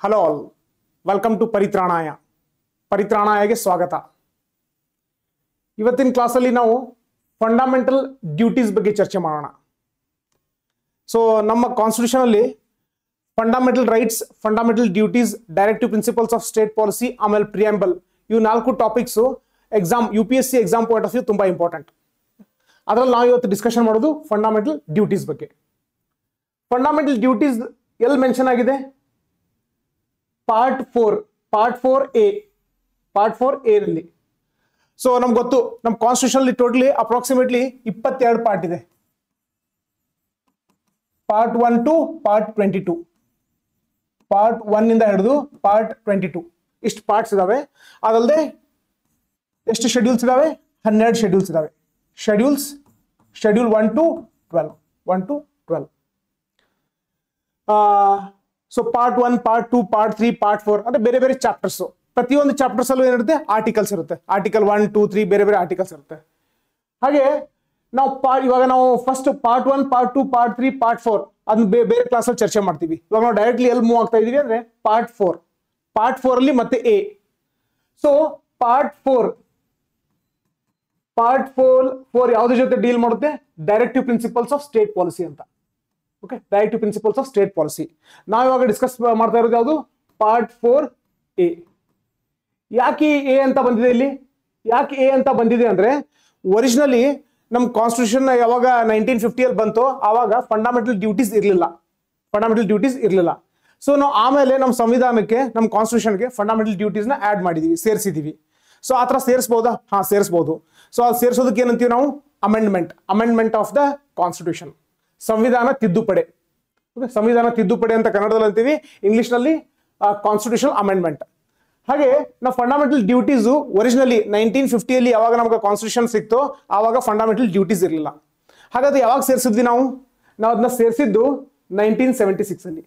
Hello all welcome to Paritranaya ಪರಿತ್ರಾಣಾಯಗೆ ಸ್ವಾಗತ ಇವತ್ತಿನ ಕ್ಲಾಸಲ್ಲಿ ನಾವು ಫಂಡಮೆಂಟಲ್ ಡ್ಯೂಟೀಸ್ ಬಗ್ಗೆ ಚರ್ಚೆ ಮಾಡೋಣ ಸೊ ನಮ್ಮ ಕಾನ್ಸ್ಟಿಟ್ಯೂಷನ್ ಅಲ್ಲಿ fundamental rights fundamental duties directive principles of state policy ಆಮೇಲೆ ಪ್ರಿಯಂಬಲ್ ಇವು ನಾಲ್ಕು topics exam U P S C exam point of view ತುಂಬಾ ಇಂಪಾರ್ಟೆಂಟ್ ಅದರಲ್ಲಿ ನಾವು ಇವತ್ತು ಡಿಸ್ಕಷನ್ ಮಾಡೋದು ಫಂಡಮೆಂಟಲ್ ಡ್ಯೂಟೀಸ್ ಬಗ್ಗೆ ಫಂಡಮೆಂಟಲ್ ಡ್ಯೂಟೀಸ್ ಎಲ್ಲಿ ಮೆನ್ಷನ್ ಆಗಿದೆ part four part four A part four A ನಲ್ಲಿ ಸೊ ನಮ್ಗೆ ಗೊತ್ತು ನಮ್ಮ ಕಾನ್ಸ್ಟಿಟ್ಯೂಷನ್ ಟೋಟಲಿ ಅಪ್ರಾಕ್ಸಿಮೇಟ್ಲಿ ಇಪ್ಪತ್ತೆರಡು ಪಾರ್ಟ್ ಇದೆ part one to part twenty two part one ಇಂದ ಹಿಡಿದು ಪಾರ್ಟ್ ಟ್ವೆಂಟಿ ಟೂ ಇಷ್ಟು ಪಾರ್ಟ್ಸ್ ಇದಾವೆ ಅದಲ್ಲದೆ ಎಷ್ಟು ಶೆಡ್ಯೂಲ್ಸ್ ಇದಾವೆ ಹನ್ನೆರಡು ಶೆಡ್ಯೂಲ್ಸ್ ಇದಾವೆ schedules schedule one to twelve one to twelve so part one part two part three part four ಅಂದ್ರೆ ಬೇರೆ ಬೇರೆ ಚಾಪ್ಟರ್ಸ್ ಪ್ರತಿಯೊಂದು ಚಾಪ್ಟರ್ಸ್ ಅಲ್ಲೂ ಏನಿರುತ್ತೆ ಆರ್ಟಿಕಲ್ಸ್ ಇರುತ್ತೆ ಆರ್ಟಿಕಲ್ ಒನ್ ಟೂ ತ್ರೀ ಬೇರೆ ಬೇರೆ ಆರ್ಟಿಕಲ್ಸ್ ಇರುತ್ತೆ ಹಾಗೆ ನಾವು ಪಾ ಇವಾಗ ನಾವು first part one part two part three part four ಅದನ್ನ ಬೇ- ಬೇರೆ ಕ್ಲಾಸಲ್ಲಿ ಚರ್ಚೆ ಮಾಡ್ತೀವಿ ಇವಾಗ ನಾವು ಡೈರೆಕ್ಟ್ಲಿ ಎಲ್ಲಿ ಮೂವ್ ಆಗ್ತಾ ಇದೀವಿ ಅಂದ್ರೆ ಪಾರ್ಟ್ ಫೋರ್ ಪಾರ್ಟ್ ಫೋರ್ ಅಲ್ಲಿ ಮತ್ತೆ A so part four part four four ಯಾವ್ದ್ರ ಜೊತೆ ಡೀಲ್ ಮಾಡುತ್ತೆ directive principles of state policy ಅಂತ okay directive principles of state policy ನಾವು ಇವಾಗ ಡಿಸ್ಕಸ್ ಮಾಡ್ತಾ ಇರೋದು ಯಾವುದು ಪಾರ್ಟ್ ಫೋರ್ ಎ ಯಾಕೆ ಎ ಅಂತ ಬಂದಿದೆ ಇಲ್ಲಿ ಯಾಕೆ ಎ ಅಂತ ಬಂದಿದೆ ಅಂದ್ರೆ ಒರಿಜಿನಲಿ ನಮ್ಮ ಕಾನ್ಸ್ಟಿಟ್ಯೂಷನ್ ಯಾವಾಗ ನೈನ್ಟೀನ್ ಫಿಫ್ಟಿಯಲ್ಲಿ ಬಂತು ಆವಾಗ ಫಂಡಮೆಂಟಲ್ ಡ್ಯೂಟೀಸ್ ಇರಲಿಲ್ಲ ಫಂಡಮೆಂಟಲ್ ಡ್ಯೂಟೀಸ್ ಇರಲಿಲ್ಲ ಸೊ ನಾವು ಆಮೇಲೆ ನಮ್ಮ ಸಂವಿಧಾನಕ್ಕೆ ನಮ್ಮ ಕಾನ್ಸ್ಟಿಟ್ಯೂಷನ್ಗೆ ಫಂಡಮೆಂಟಲ್ ಡ್ಯೂಟೀಸ್ನ ಆ್ಯಡ್ ಮಾಡಿದೀವಿ ಸೇರಿಸಿದೀವಿ ಸೊ ಆ ಥರ ಸೇರಿಸ್ಬೋದಾ ಹಾಂ ಸೇರಿಸ್ಬೋದು ಸೊ ಅದು ಸೇರಿಸೋದಕ್ಕೆ ಏನಂತೀವಿ ನಾವು amendment amendment of the constitution ಸಂವಿಧಾನ ತಿದ್ದುಪಡಿ ಓಕೆ ಸಂವಿಧಾನ ತಿದ್ದುಪಡಿ ಅಂತ ಕನ್ನಡದಲ್ಲಿ ಅಂತೀವಿ ಇಂಗ್ಲಿಷ್ನಲ್ಲಿ ಕಾನ್ಸ್ಟಿಟ್ಯೂಷನ್ ಅಮೆಂಡ್ಮೆಂಟ್ ಹಾಗೆ ನಾವು ಫಂಡಮೆಂಟಲ್ ಡ್ಯೂಟೀಸು ಒರಿಜಿನಲಿ ನೈನ್ಟೀನ್ ಫಿಫ್ಟಿಯಲ್ಲಿ ಯಾವಾಗ ನಮ್ಗೆ ಕಾನ್ಸ್ಟಿಟ್ಯೂಷನ್ ಸಿಕ್ತೋ ಆವಾಗ ಫಂಡಮೆಂಟಲ್ ಡ್ಯೂಟೀಸ್ ಇರಲಿಲ್ಲ ಹಾಗಾದ್ರೆ ಯಾವಾಗ ಸೇರಿಸಿದ್ವಿ ನಾವು ನಾವು ಅದನ್ನ ಸೇರಿಸಿದ್ದು ನೈನ್ಟೀನ್ ಸೆವೆಂಟಿ ಸಿಕ್ಸ್ ಅಲ್ಲಿ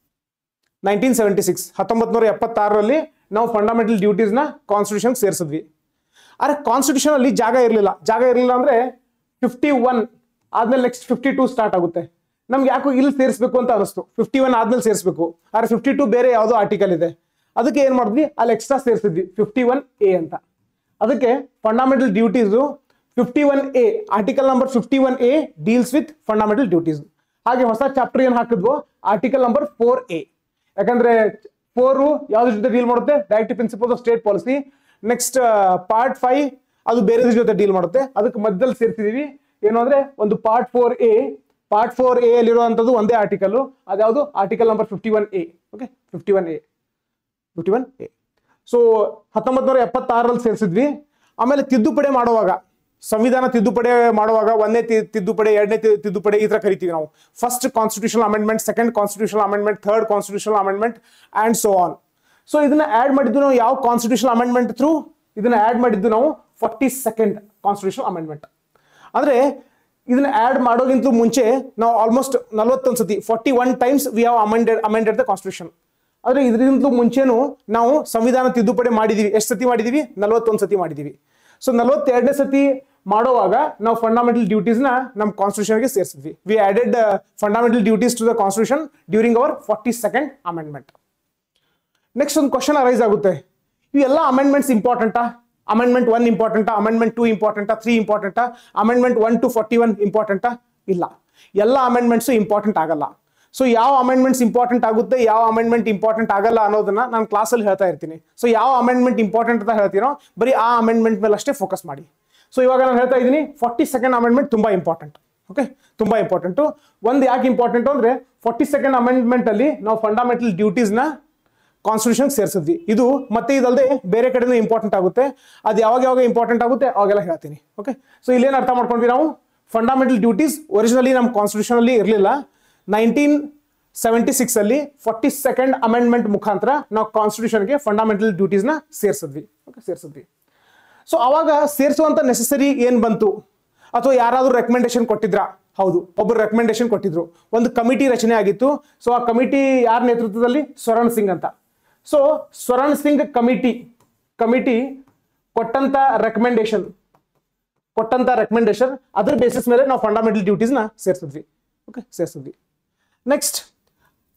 ನೈನ್ಟೀನ್ ಸೆವೆಂಟಿ ಸಿಕ್ಸ್ ಹತ್ತೊಂಬತ್ತು ನೂರ ಎಪ್ಪತ್ತಾರರಲ್ಲಿ ನಾವು ಫಂಡಮೆಂಟಲ್ ಡ್ಯೂಟೀಸ್ನ ಕಾನ್ಸ್ಟಿಟ್ಯೂಷನ್ ಸೇರಿಸಿದ್ವಿ ಆದರೆ ಕಾನ್ಸ್ಟಿಟ್ಯೂಷನ್ ಅಲ್ಲಿ ಜಾಗ ಇರಲಿಲ್ಲ ಜಾಗ ಇರಲಿಲ್ಲ ಅಂದ್ರೆ ಫಿಫ್ಟಿ ಒನ್ ಆದ್ಮೇಲೆ ನೆಕ್ಸ್ಟ್ ಫಿಫ್ಟಿ ಟೂ ಸ್ಟಾರ್ಟ್ ಆಗುತ್ತೆ ನಮ್ಗೆ ಯಾಕೋ ಇಲ್ಲಿ ಸೇರಿಸಬೇಕು ಅಂತ ಅನಿಸ್ತು ಫಿಫ್ಟಿ ಒನ್ ಆದ್ಮೇಲೆ ಸೇರಿಸಬೇಕು ಆದ್ರೆ ಫಿಫ್ಟಿ ಟೂ ಬೇರೆ ಯಾವುದೋ ಆರ್ಟಿಕಲ್ ಇದೆ ಅದಕ್ಕೆ ಏನ್ ಮಾಡಿದ್ವಿ ಅಲ್ಲಿ ಎಕ್ಸ್ಟ್ರಾ ಸೇರಿಸಿದ್ವಿ ಫಿಫ್ಟಿ ಒನ್ ಎ ಅಂತ ಅದಕ್ಕೆ fundamental duties fifty one A article number fifty one A deals with fundamental duties ಹಾಗೆ ಹೊಸ ಚಾಪ್ಟರ್ ಏನ್ ಹಾಕಿದ್ವೋ ಆರ್ಟಿಕಲ್ ನಂಬರ್ ಫೋರ್ ಎ ಯಾಕಂದ್ರೆ ಫೋರು ಯಾವ್ದ್ರ ಜೊತೆ ಡೀಲ್ ಮಾಡುತ್ತೆ directive principles of state policy next part five ಅದು ಬೇರೆ ಜೊತೆ ಡೀಲ್ ಮಾಡುತ್ತೆ ಅದಕ್ಕೆ ಮಧ್ಯದಲ್ಲಿ ಸೇರ್ತಿದೀವಿ ಏನು ಅಂದ್ರೆ ಒಂದು part four A part four A ಅಲ್ಲಿರುವಂತದ್ದು ಒಂದೇ ಆರ್ಟಿಕಲ್ ಅದ್ಯಾವುದು article number fifty one A okay fifty one A fifty one A so ಹತ್ತೊಂಬತ್ತು ನೂರ ಎಪ್ಪತ್ತಾರರಲ್ಲಿ ಸೇರಿಸಿದ್ವಿ ಆಮೇಲೆ ತಿದ್ದುಪಡಿ ಮಾಡುವಾಗ ಸಂವಿಧಾನ ತಿದ್ದುಪಡಿ ಮಾಡುವಾಗ ಒಂದನೇ ತಿ- ತಿದ್ದುಪಡಿ ಎರಡನೇ ತಿ- ತಿದ್ದುಪಡಿ ಈ ತರ ಕರಿತೀವಿ ನಾವು first constitutional amendment second constitutional amendment third constitutional amendment and so on so ಇದನ್ನ ಆಡ್ ಮಾಡಿದ್ದು ನಾವು ಯಾವ ಕಾನ್ಸ್ಟಿಟ್ಯೂಷನಲ್ ಅಮೆಂಡ್ಮೆಂಟ್ ಥ್ರೂ ಇದನ್ನ ಆಡ್ ಮಾಡಿದ್ದು ನಾವು ಫಾರ್ಟಿ ಸೆಕೆಂಡ್ ಕಾನ್ಸ್ಟಿಟ್ಯೂಷನಲ್ ಅಮೆಂಡ್ಮೆಂಟ್ ಅಂದ್ರೆ ಇದನ್ನ ಆಡ್ ಮಾಡೋಕ್ಕಿಂತ ಮುಂಚೆ ನಾವು ಆಲ್ಮೋಸ್ಟ್ ನಲವತ್ತೊಂದು ಸತಿ forty one times we have amended amended the constitution ಆದ್ರೆ ಇದರಿಂದಲೂ ಮುಂಚೆನೂ ನಾವು ಸಂವಿಧಾನ ತಿದ್ದುಪಡಿ ಮಾಡಿದೀವಿ ಎಷ್ಟು ಸತಿ ಮಾಡಿದೀವಿ ನಲವತ್ತೊಂದು ಸತಿ ಮಾಡಿದೀವಿ ಸೊ ನಲವತ್ತೆರಡನೇ ಸತಿ ಮಾಡುವಾಗ ನಾವು ಫಂಡಮೆಂಟಲ್ ಡ್ಯೂಟೀಸ್ನ ನಮ್ಮ ಕಾನ್ಸ್ಟಿಟ್ಯೂಷನ್ಗೆ ಸೇರಿಸಿದ್ವಿ we added fundamental duties to the constitution during our forty second amendment next ಒಂದು ಕ್ವಶನ್ ಅರೈಸ್ ಆಗುತ್ತೆ ಇವೆಲ್ಲ ಅಮೆಂಡ್ಮೆಂಟ್ಸ್ ಇಂಪಾರ್ಟೆಂಟಾ ಅಮೆಂಡ್ಮೆಂಟ್ ಒನ್ ಇಂಪಾರ್ಟೆಂಟಾ ಅಮೆಂಡ್ಮೆಂಟ್ ಟೂ ಇಂಪಾರ್ಟೆಂಟಾ ತ್ರೀ ಇಂಪಾರ್ಟೆಂಟಾ amendment one two forty one ಇಂಪಾರ್ಟೆಂಟಾ ಇಲ್ಲ ಎಲ್ಲ ಅಮೆಂಡ್ಮೆಂಟ್ಸು ಇಂಪಾರ್ಟೆಂಟ್ ಆಗಲ್ಲ ಸೊ ಯಾವ ಅಮೆಂಡ್ಮೆಂಟ್ಸ್ ಇಂಪಾರ್ಟೆಂಟ್ ಆಗುತ್ತೆ ಯಾವ ಅಮೆಂಡ್ಮೆಂಟ್ ಇಂಪಾರ್ಟೆಂಟ್ ಆಗಲ್ಲ ಅನ್ನೋದನ್ನ ನಾನು ಕ್ಲಾಸಲ್ಲಿ ಹೇಳ್ತಾ ಇರ್ತೀನಿ ಸೊ ಯಾವ ಅಮೆಂಡ್ಮೆಂಟ್ ಇಂಪಾರ್ಟೆಂಟ್ ಅಂತ ಹೇಳ್ತೀನೋ ಬರೀ ಆ ಅಮೆಂಡ್ಮೆಂಟ್ ಮೇಲೆ ಅಷ್ಟೇ ಫೋಕಸ್ ಮಾಡಿ ಸೊ ಇವಾಗ ನಾನು ಹೇಳ್ತಾ ಇದ್ದೀನಿ ಫಾರ್ಟಿ ಸೆಕೆಂಡ್ ಅಮೆಂಡ್ಮೆಂಟ್ ತುಂಬಾ ಇಂಪಾರ್ಟೆಂಟ್ ಓಕೆ ತುಂಬಾ ಇಂಪಾರ್ಟೆಂಟು ಒಂದು ಯಾಕೆ ಇಂಪಾರ್ಟೆಂಟ್ ಅಂದ್ರೆ ಫಾರ್ಟಿ ಸೆಕೆಂಡ್ ಅಮೆಂಡ್ಮೆಂಟ್ ಅಲ್ಲಿ ನಾವು ಫಂಡಮೆಂಟಲ್ ಡ್ಯೂಟೀಸ್ನ ಕಾನ್ಸ್ಟಿಟ್ಯೂಷನ್ ಸೇರಿಸಿದ್ವಿ ಇದು ಮತ್ತೆ ಇದಲ್ಲದೆ ಬೇರೆ ಕಡೆನೂ ಇಂಪಾರ್ಟೆಂಟ್ ಆಗುತ್ತೆ ಅದು ಯಾವಾಗ ಯಾವಾಗ ಇಂಪಾರ್ಟೆಂಟ್ ಆಗುತ್ತೆ ಅವಾಗೆಲ್ಲ ಹೇಳ್ತೀನಿ ಓಕೆ ಸೊ ಇಲ್ಲೇನು ಅರ್ಥ ಮಾಡ್ಕೊಂಡ್ವಿ ನಾವು ಫಂಡಮೆಂಟಲ್ ಡ್ಯೂಟೀಸ್ ಒರಿಜಿನಲಿ ನಮ್ಮ ಕಾನ್ಸ್ಟಿಟ್ಯೂಷನ್ ಅಲ್ಲಿ ಇರಲಿಲ್ಲ ನೈನ್ಟೀನ್ ಸೆವೆಂಟಿ ಸಿಕ್ಸ್ ಅಲ್ಲಿ ಫಾರ್ಟಿ ಸೆಕೆಂಡ್ ಅಮೆಂಡ್ಮೆಂಟ್ ಮುಖಾಂತರ ನಾವು ಕಾನ್ಸ್ಟಿಟ್ಯೂಷನ್ಗೆ ಫಂಡಮೆಂಟಲ್ ಡ್ಯೂಟೀಸ್ನ ಸೇರಿಸಿದ್ವಿ ಓಕೆ ಸೇರಿಸಿದ್ವಿ ಸೊ ಅವಾಗ ಸೇರಿಸುವಂತ ನೆಸೆಸರಿ ಏನ್ ಬಂತು ಅಥವಾ ಯಾರಾದ್ರೂ ರೆಕಮೆಂಡೇಶನ್ ಕೊಟ್ಟಿದ್ರಾ ಹೌದು ಒಬ್ಬರು ರೆಕಮೆಂಡೇಶನ್ ಕೊಟ್ಟಿದ್ರು ಒಂದು ಕಮಿಟಿ ರಚನೆ ಆಗಿತ್ತು ಸೊ ಆ ಕಮಿಟಿ ಯಾರ ನೇತೃತ್ವದಲ್ಲಿ ಸ್ವರಣ್ ಸಿಂಗ್ ಅಂತ so Swaran Singh committee committee ಕೊಟ್ಟಂತ ರೆಕಮೆಂಡೇಶನ್ ಕೊಟ್ಟಂತ ರೆಕಮೆಂಡೇಶನ್ ಅದ್ರ ಬೇಸಿಸ್ ಮೇಲೆ ನಾವು ಫಂಡಮೆಂಟಲ್ ಡ್ಯೂಟೀಸ್ನ ಸೇರಿಸಿದ್ವಿ ಓಕೆ ಸೇರಿಸಿದ್ವಿ next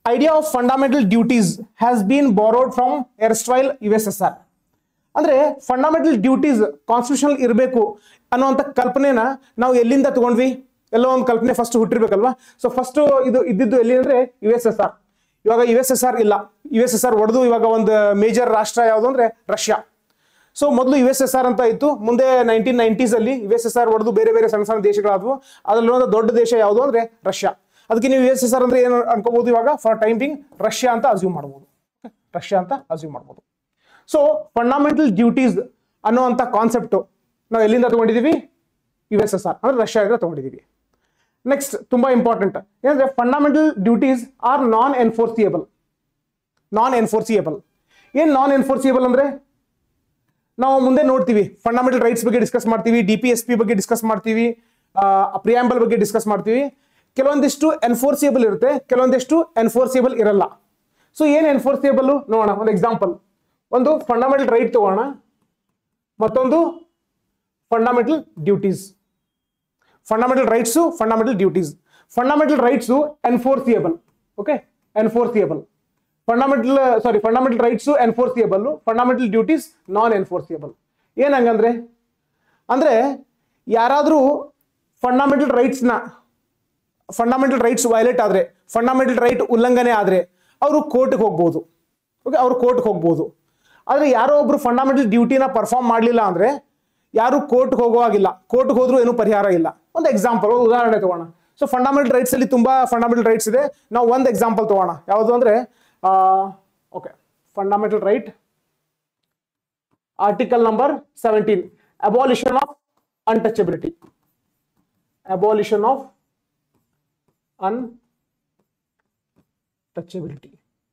idea of fundamental duties has been borrowed from erstwhile U S S R ಅಂದ್ರೆ ಫಂಡಮೆಂಟಲ್ ಡ್ಯೂಟೀಸ್ ಕಾನ್ಸ್ಟಿಟ್ಯೂಷನ್ ಇರಬೇಕು ಅನ್ನುವಂಥ ಕಲ್ಪನೆನ ನಾವು ಎಲ್ಲಿಂದ ತಗೊಂಡ್ವಿ ಎಲ್ಲೋ ಒಂದು ಕಲ್ಪನೆ ಫಸ್ಟ್ ಹುಟ್ಟಿರ್ಬೇಕಲ್ವಾ ಸೊ ಫಸ್ಟ್ ಇದು ಇದ್ದಿದ್ದು ಎಲ್ಲಿ ಅಂದ್ರೆ ಯು ಎಸ್ ಎಸ್ ಆರ್ ಇವಾಗ ಯು ಎಸ್ ಎಸ್ ಆರ್ ಇಲ್ಲ ಯು ಎಸ್ ಎಸ್ ಆರ್ ಹೊಡೆದು ಇವಾಗ ಒಂದು ಮೇಜರ್ ರಾಷ್ಟ್ರ ಯಾವುದು ಅಂದ್ರೆ ರಷ್ಯಾ ಸೊ ಮೊದಲು ಯು ಎಸ್ ಎಸ್ ಆರ್ ಅಂತ ಇತ್ತು ಮುಂದೆ ನೈನ್ಟೀನ್ ನೈನ್ಟೀಸ್ ಅಲ್ಲಿ ಯು ಎಸ್ ಎಸ್ ಆರ್ ಹೊಡೆದು ಬೇರೆ ಬೇರೆ ಸಣ್ಣ ಸಣ್ಣ ದೇಶಗಳಾದವು ಅದರಲ್ಲಿ ಒಂದು ದೊಡ್ಡ ದೇಶ ಯಾವುದು ಅಂದ್ರೆ ರಷ್ಯಾ ಅದಕ್ಕೆ ನೀವು ಯು ಎಸ್ ಎಸ್ ಆರ್ ಅಂದ್ರೆ ಏನು ಅನ್ಕೋಬಹುದು ಇವಾಗ ಫಾರ್ ಟೈಮ್ ಬಿಂಗ್ ರಷ್ಯಾ ಅಂತ ಅಸ್ಯೂಮ್ ಮಾಡ್ಬೋದು ರಷ್ಯಾ ಅಂತ ಅಸ್ಯೂಮ್ ಮಾಡ್ಬೋದು ಸೊ ಫಂಡಮೆಂಟಲ್ ಡ್ಯೂಟೀಸ್ ಅನ್ನುವಂಥ ಕಾನ್ಸೆಪ್ಟ್ ನಾವು ಎಲ್ಲಿಂದ ತಗೊಂಡಿದೀವಿ ಯು ಎಸ್ ಎಸ್ ಆರ್ ಅಂದ್ರೆ ರಷ್ಯಾದಿಂದ ತಗೊಂಡಿದೀವಿ ನೆಕ್ಸ್ಟ್ ತುಂಬಾ ಇಂಪಾರ್ಟೆಂಟ್ ಏನಂದ್ರೆ fundamental duties are non enforceable non enforceable ಏನ್ ನಾನ್ ಎನ್ಫೋರ್ಸಿಯಬಲ್ ಅಂದ್ರೆ ನಾವು ಮುಂದೆ ನೋಡ್ತೀವಿ ಫಂಡಮೆಂಟಲ್ ರೈಟ್ಸ್ ಬಗ್ಗೆ ಡಿಸ್ಕಸ್ ಮಾಡ್ತೀವಿ ಡಿ ಪಿ ಎಸ್ ಪಿ ಬಗ್ಗೆ ಡಿಸ್ಕಸ್ ಮಾಡ್ತೀವಿ ಪ್ರಿಯಾಂಬಲ್ ಬಗ್ಗೆ ಡಿಸ್ಕಸ್ ಮಾಡ್ತೀವಿ ಕೆಲವೊಂದಿಷ್ಟು ಎನ್ಫೋರ್ಸಿಯಬಲ್ ಇರುತ್ತೆ ಕೆಲವೊಂದಿಷ್ಟು ಎನ್ಫೋರ್ಸಿಯಬಲ್ ಇರಲ್ಲ ಸೊ ಏನ್ ಎನ್ಫೋರ್ಸಿಯಬಲ್ ನೋಡೋಣ ಒಂದು ಎಕ್ಸಾಂಪಲ್ ಒಂದು ಫಂಡಮೆಂಟಲ್ ರೈಟ್ ತಗೋಣ ಮತ್ತೊಂದು fundamental duties fundamental rights fundamental duties fundamental rights enforceable okay enforceable fundamental sorry fundamental rights enforceable fundamental duties non enforceable ಏನ್ ಹಂಗಂದ್ರೆ ಅಂದ್ರೆ ಯಾರಾದರೂ ಫಂಡಮೆಂಟಲ್ ರೈಟ್ಸ್ನ ಫಂಡಮೆಂಟಲ್ ರೈಟ್ಸ್ ವೈಲೇಟ್ ಆದ್ರೆ ಫಂಡಮೆಂಟಲ್ ರೈಟ್ ಉಲ್ಲಂಘನೆ ಆದ್ರೆ ಅವರು ಕೋರ್ಟ್ಗೆ ಹೋಗ್ಬೋದು ಓಕೆ ಅವರು ಕೋರ್ಟ್ಗೆ ಹೋಗ್ಬೋದು ಆದರೆ ಯಾರೋ ಒಬ್ರು ಫಂಡಮೆಂಟಲ್ ಡ್ಯೂಟಿನ ಪರ್ಫಾರ್ಮ್ ಮಾಡಲಿಲ್ಲ ಅಂದ್ರೆ ಯಾರು ಕೋರ್ಟ್ಗೆ ಹೋಗುವಾಗಿಲ್ಲ ಕೋರ್ಟ್ಗೆ ಹೋದ್ರೂ ಏನು ಪರಿಹಾರ ಇಲ್ಲ ಒಂದು ಎಕ್ಸಾಂಪಲ್ ಉದಾಹರಣೆ ತಗೋಣ ಸೊ ಫಂಡಮೆಂಟಲ್ ರೈಟ್ಸ್ ಅಲ್ಲಿ ತುಂಬಾ ಫಂಡಮೆಂಟಲ್ ರೈಟ್ಸ್ ಇದೆ ನಾವು ಒಂದು ಎಕ್ಸಾಂಪಲ್ ತಗೋಣ ಯಾವುದು ಅಂದ್ರೆ okay fundamental right article number seventeen abolition of untouchability abolition of untouchability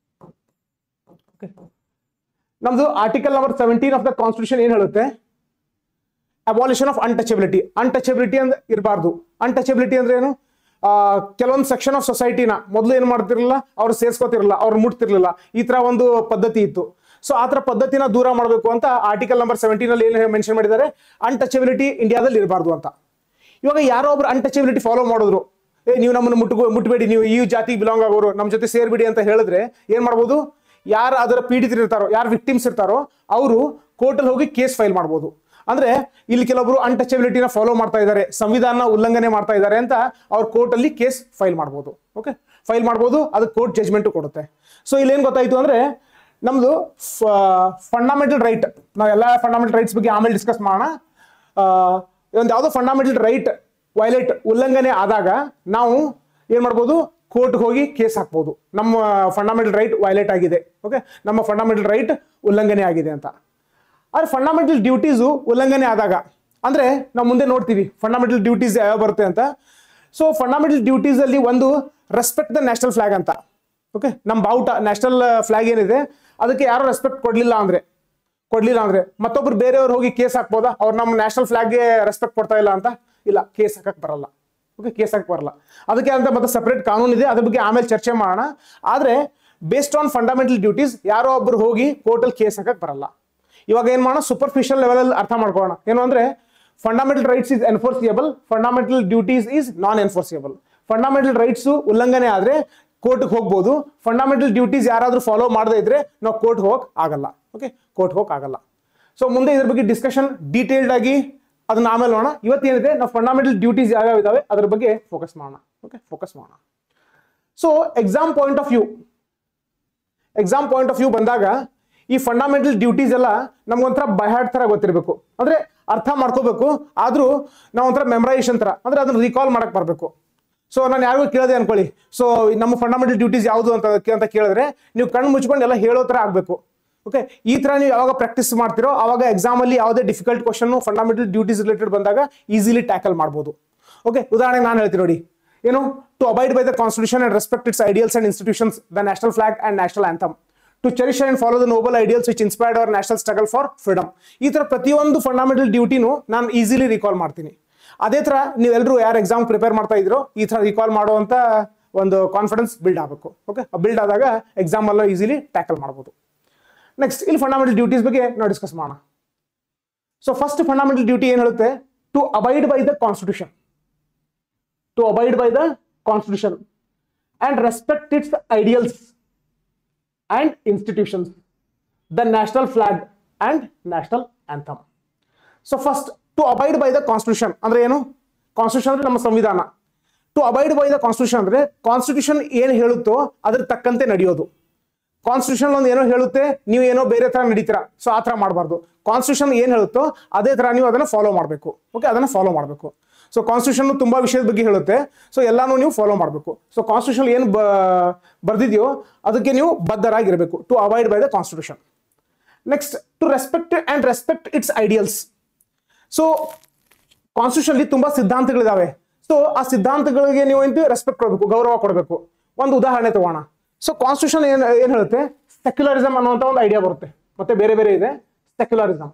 Okay. ನಮ್ದು article number seventeen of the constitution ಏನ್ ಹೇಳುತ್ತೆ ಅಬಾಲಿಷನ್ ಆಫ್ ಅನ್ಟಚಬಿಲಿಟಿ ಅನ್ಟಚಬಿಲಿಟಿ ಅಂದ್ರೆ ಇರಬಾರ್ದು ಅನ್ಟಚಬಿಲಿಟಿ ಅಂದ್ರೆ ಏನು ಆ, ಕೆಲವೊಂದು ಸೆಕ್ಷನ್ ಆಫ್ ಸೊಸೈಟಿನ ಮೊದಲು ಏನು ಮಾಡ್ತಿರ್ಲಿಲ್ಲ ಅವ್ರು ಸೇರ್ಸ್ಕೋತಿರ್ಲಿಲ್ಲ ಅವ್ರು ಮುಟ್ತಿರ್ಲಿಲ್ಲ ಈ ತರ ಒಂದು ಪದ್ಧತಿ ಇತ್ತು ಸೊ ಆ ತರ ಪದ್ಧತಿನ ದೂರ ಮಾಡಬೇಕು ಅಂತ ಆರ್ಟಿಕಲ್ ನಂಬರ್ ಸೆವೆಂಟೀನ್ ಅಲ್ಲಿ ಏನು ಮೆನ್ಷನ್ ಮಾಡಿದ್ದಾರೆ ಅನ್ಟಚಬಿಲಿಟಿ ಇಂಡಿಯಾದಲ್ಲಿ ಇರಬಾರ್ದು ಅಂತ ಇವಾಗ ಯಾರೋ ಒಬ್ರು ಅನ್ಟಚಬಿಲಿಟಿ ಫಾಲೋ ಮಾಡಿದ್ರು ಏ ನೀವು ನಮ್ಮನ್ನು ಮುಟ್ಟು ಮುಟ್ಟಬೇಡಿ ನೀವು ಈ ಜಾತಿಗೆ ಬಿಲಾಂಗ್ ಆಗೋರು ನಮ್ಮ ಜೊತೆ ಸೇರ್ಬಿಡಿ ಅಂತ ಹೇಳಿದ್ರೆ ಏನ್ ಮಾಡ್ಬೋದು ಯಾರು ಅದರ ಪೀಡಿತರು ಇರ್ತಾರೋ ಯಾರು ವಿಕ್ಟಿಮ್ಸ್ ಇರ್ತಾರೋ ಅವರು ಕೋರ್ಟಲ್ಲಿ ಹೋಗಿ ಕೇಸ್ ಫೈಲ್ ಮಾಡ್ಬೋದು ಅಂದ್ರೆ ಇಲ್ಲಿ ಕೆಲವೊಬ್ರು ಅನ್ಟಚಬಿಲಿಟಿನ ಫಾಲೋ ಮಾಡ್ತಾ ಇದ್ದಾರೆ ಸಂವಿಧಾನ ಉಲ್ಲಂಘನೆ ಮಾಡ್ತಾ ಇದ್ದಾರೆ ಅಂತ ಅವ್ರು ಕೋರ್ಟಲ್ಲಿ ಕೇಸ್ ಫೈಲ್ ಮಾಡ್ಬೋದು ಓಕೆ ಫೈಲ್ ಮಾಡ್ಬೋದು ಅದಕ್ಕೆ ಕೋರ್ಟ್ ಜಜ್ಮೆಂಟ್ ಕೊಡುತ್ತೆ ಸೊ ಇಲ್ಲಿ ಏನ್ ಗೊತ್ತಾಯ್ತು ಅಂದ್ರೆ ನಮ್ದು ಫಂಡಮೆಂಟಲ್ ರೈಟ್ ನಾವೆಲ್ಲ ಫಂಡಮೆಂಟಲ್ ರೈಟ್ಸ್ ಬಗ್ಗೆ ಆಮೇಲೆ ಡಿಸ್ಕಸ್ ಮಾಡೋಣ ಆ, ಒಂದು ಯಾವುದೋ ಫಂಡಮೆಂಟಲ್ ರೈಟ್ ವೈಲೇಟ್ ಉಲ್ಲಂಘನೆ ಆದಾಗ ನಾವು ಏನ್ ಮಾಡ್ಬೋದು ಕೋರ್ಟ್ಗೆ ಹೋಗಿ ಕೇಸ್ ಹಾಕ್ಬೋದು ನಮ್ಮ ಫಂಡಮೆಂಟಲ್ ರೈಟ್ ವೈಲೇಟ್ ಆಗಿದೆ ಓಕೆ ನಮ್ಮ ಫಂಡಮೆಂಟಲ್ ರೈಟ್ ಉಲ್ಲಂಘನೆ ಆಗಿದೆ ಅಂತ ಆದ್ರೆ ಫಂಡಮೆಂಟಲ್ ಡ್ಯೂಟೀಸು ಉಲ್ಲಂಘನೆ ಆದಾಗ ಅಂದ್ರೆ ನಾವು ಮುಂದೆ ನೋಡ್ತೀವಿ ಫಂಡಮೆಂಟಲ್ ಡ್ಯೂಟೀಸ್ ಯಾವ ಬರುತ್ತೆ ಅಂತ ಸೊ ಫಂಡಮೆಂಟಲ್ ಡ್ಯೂಟೀಸ್ ಅಲ್ಲಿ ಒಂದು ರೆಸ್ಪೆಕ್ಟ್ ದ ನ್ಯಾಷನಲ್ ಫ್ಲಾಗ್ ಅಂತ ಓಕೆ ನಮ್ಮ ಬಾವುಟ ನ್ಯಾಷನಲ್ ಫ್ಲಾಗ್ ಏನಿದೆ ಅದಕ್ಕೆ ಯಾರು ರೆಸ್ಪೆಕ್ಟ್ ಕೊಡ್ಲಿಲ್ಲ ಅಂದ್ರೆ ಕೊಡ್ಲಿಲ್ಲ ಅಂದ್ರೆ ಮತ್ತೊಬ್ರು ಬೇರೆಯವ್ರು ಹೋಗಿ ಕೇಸ್ ಹಾಕ್ಬೋದಾ ಅವ್ರು ನಮ್ಮ ನ್ಯಾಷನಲ್ ಫ್ಲಾಗ್ಗೆ ರೆಸ್ಪೆಕ್ಟ್ ಕೊಡ್ತಾ ಇಲ್ಲ ಅಂತ ಇಲ್ಲ ಕೇಸ್ ಹಾಕಕ್ ಬರಲ್ಲ ಓಕೆ ಕೇಸ್ ಹಾಕಕ್ ಬರಲ್ಲ ಅದಕ್ಕೆ ಅಂತ ಮತ್ತೆ ಸಪರೇಟ್ ಕಾನೂನು ಇದೆ ಅದ್ರ ಬಗ್ಗೆ ಆಮೇಲೆ ಚರ್ಚೆ ಮಾಡೋಣ ಆದ್ರೆ ಬೇಸ್ಡ್ ಆನ್ ಫಂಡಮೆಂಟಲ್ ಡ್ಯೂಟೀಸ್ ಯಾರೋ ಒಬ್ರು ಹೋಗಿ ಕೋರ್ಟಲ್ಲಿ ಕೇಸ್ ಹಾಕಕ್ ಬರಲ್ಲ ಇವಾಗ ಏನ್ ಮಾಡೋಣ ಸೂಪರ್ಫಿಷಿಯಲ್ ಲೆವೆಲ್ ಅಲ್ಲಿ ಅರ್ಥ ಮಾಡ್ಕೊಳ್ಳೋಣ ಏನು ಅಂದ್ರೆ fundamental rights is enforceable fundamental duties is non enforceable fundamental rights ಉಲ್ಲಂಘನೆ ಆದ್ರೆ ಕೋರ್ಟ್ಗೆ ಹೋಗ್ಬೋದು ಫಂಡಮೆಂಟಲ್ ಡ್ಯೂಟೀಸ್ ಯಾರಾದ್ರೂ ಫಾಲೋ ಮಾಡದೇ ಇದ್ರೆ ನಾವು ಕೋರ್ಟ್ ಹೋಗಕ್ ಆಗಲ್ಲ ಓಕೆ ಕೋರ್ಟ್ ಹೋಗಕ್ ಆಗಲ್ಲ ಸೊ ಮುಂದೆ ಇದ್ರ ಬಗ್ಗೆ ಡಿಸ್ಕಷನ್ ಡೀಟೇಲ್ಡ್ ಆಗಿ ಅದನ್ನ ಆಮೇಲೆ ನೋಡೋಣ ಇವತ್ತೇನಿದೆ ನಾವು ಫಂಡಮೆಂಟಲ್ ಡ್ಯೂಟೀಸ್ ಯಾವ್ಯಾವ ಇದಾವೆ ಅದ್ರ ಬಗ್ಗೆ ಫೋಕಸ್ ಮಾಡೋಣ ಓಕೆ ಫೋಕಸ್ ಮಾಡೋಣ so exam point of view exam point of view ಬಂದಾಗ ಈ ಫಂಡಮೆಂಟಲ್ ಡ್ಯೂಟೀಸ್ ಎಲ್ಲ ನಮ್ಗೊಂಥರ ಬೈಹಾರ್ಟ್ ತರ ಗೊತ್ತಿರಬೇಕು ಅಂದ್ರೆ ಅರ್ಥ ಮಾಡ್ಕೋಬೇಕು ಆದ್ರೂ ನಾವು ಒಂಥರ ಮೆಮರೈಸೇಷನ್ ತರ ಅಂದ್ರೆ ಅದನ್ನ ರೀಕಾಲ್ ಮಾಡಕ್ ಬರಬೇಕು ಸೊ ನಾನು ಯಾರಿಗೂ ಕೇಳಿದೆ ಅನ್ಕೊಳ್ಳಿ ಸೊ ನಮ್ಮ ಫಂಡಮೆಂಟಲ್ ಡ್ಯೂಟೀಸ್ ಯಾವುದು ಅಂತ ಅಂತ ಕೇಳಿದ್ರೆ ನೀವು ಕಣ್ಣು ಮುಚ್ಕೊಂಡು ಎಲ್ಲ ಹೇಳೋ ತರ ಆಗ್ಬೇಕು ಓಕೆ ಈ ತರ ನೀವು ಯಾವಾಗ ಪ್ರಾಕ್ಟೀಸ್ ಮಾಡ್ತಿರೋ ಅವಾಗ ಎಕ್ಸಾಮ್ ಅಲ್ಲಿ ಯಾವುದೇ difficult question fundamental duties related ಬಂದಾಗ ಈಸಿಲಿ ಟ್ಯಾಕಲ್ ಮಾಡ್ಬೋದು ಓಕೆ ಉದಾಹರಣೆಗೆ ನಾನು ಹೇಳ್ತೀನಿ ನೋಡಿ ಏನು to abide by the constitution and respect its ideals and institutions the national flag and national anthem to cherish and follow the noble ideals which inspired our national struggle for freedom ಈ ತರ ಪ್ರತಿಯೊಂದು fundamental ಡ್ಯೂಟಿನೂ ನಾನು easily recall ಮಾಡ್ತೀನಿ ಅದೇ ತರ ನೀವೆಲ್ಲರೂ ಯಾರು exam prepare ಮಾಡ್ತಾ ಇದ್ರೋ ಈ ತರ ರಿಕಾಲ್ ಮಾಡುವಂತ ಒಂದು ಕಾನ್ಫಿಡೆನ್ಸ್ ಬಿಲ್ಡ್ ಆಗಬೇಕು ಓಕೆ ಬಿಲ್ಡ್ ಆದಾಗ ಎಕ್ಸಾಮ್ ಅಲ್ಲ ಈಸಿಲಿ ಟ್ಯಾಕಲ್ ಮಾಡ್ಬೋದು ನೆಕ್ಸ್ಟ್ ಇಲ್ಲಿ ಫಂಡಮೆಂಟಲ್ ಡ್ಯೂಟೀಸ್ ಬಗ್ಗೆ ನಾವು ಡಿಸ್ಕಸ್ ಮಾಡೋಣ ಸೊ ಫಸ್ಟ್ ಫಂಡಮೆಂಟಲ್ ಡ್ಯೂಟಿ ಏನು ಹೇಳುತ್ತೆ to abide by the constitution to abide by the constitution and respect its ideals and institutions, the national flag and national anthem. So first to abide by the constitution ಅಂದ್ರೆ ಏನು constitution ಅಂದ್ರೆ ನಮ್ಮ ಸಂವಿಧಾನ to abide by the constitution ಅಂದ್ರೆ constitution ಏನು ಹೇಳುತ್ತೋ ಅದ್ರ ತಕ್ಕಂತೆ ನಡೆಯೋದು ಕಾನ್ಸ್ಟಿಟ್ಯೂಷನ್ ಒಂದು ಏನೋ ಹೇಳುತ್ತೆ ನೀವು ಏನೋ ಬೇರೆ ತರ ನಡೀತೀರಾ ಸೊ ಆ ತರ ಮಾಡಬಾರ್ದು ಕಾನ್ಸ್ಟಿಟ್ಯೂಷನ್ ಏನು ಹೇಳುತ್ತೋ ಅದೇ ತರ ನೀವು ಅದನ್ನ ಫಾಲೋ ಮಾಡಬೇಕು ಓಕೆ ಅದನ್ನ ಫಾಲೋ ಮಾಡಬೇಕು ಸೊ ಕಾನ್ಸ್ಟಿಟ್ಯೂಷನ್ ತುಂಬಾ ವಿಷಯದ ಬಗ್ಗೆ ಹೇಳುತ್ತೆ ಸೊ ಎಲ್ಲಾನು ನೀವು ಫಾಲೋ ಮಾಡಬೇಕು ಸೊ ಕಾನ್ಸ್ಟಿಟ್ಯೂಷನ್ ಏನು ಬರ್ದಿದೆಯೋ ಅದಕ್ಕೆ ನೀವು ಬದ್ಧರಾಗಿರಬೇಕು to avoid by the constitution next to respect and respect its ideals so constitution ತುಂಬಾ ಸಿದ್ಧಾಂತಗಳಿದಾವೆ ಸೊ ಆ ಸಿದ್ಧಾಂತಗಳಿಗೆ ನೀವು ಏನು ರೆಸ್ಪೆಕ್ಟ್ ಕೊಡಬೇಕು ಗೌರವ ಕೊಡಬೇಕು ಒಂದು ಉದಾಹರಣೆ ತಗೋಣ ಸೊ ಕಾನ್ಸ್ಟಿಟ್ಯೂಷನ್ ಏನ್ ಏನ್ ಹೇಳುತ್ತೆ ಸೆಕ್ಯುಲರಿಸಮ್ ಅನ್ನುವಂತ ಒಂದು ಐಡಿಯಾ ಬರುತ್ತೆ ಮತ್ತೆ ಬೇರೆ ಬೇರೆ ಇದೆ ಸೆಕ್ಯುಲರಿಸಮ್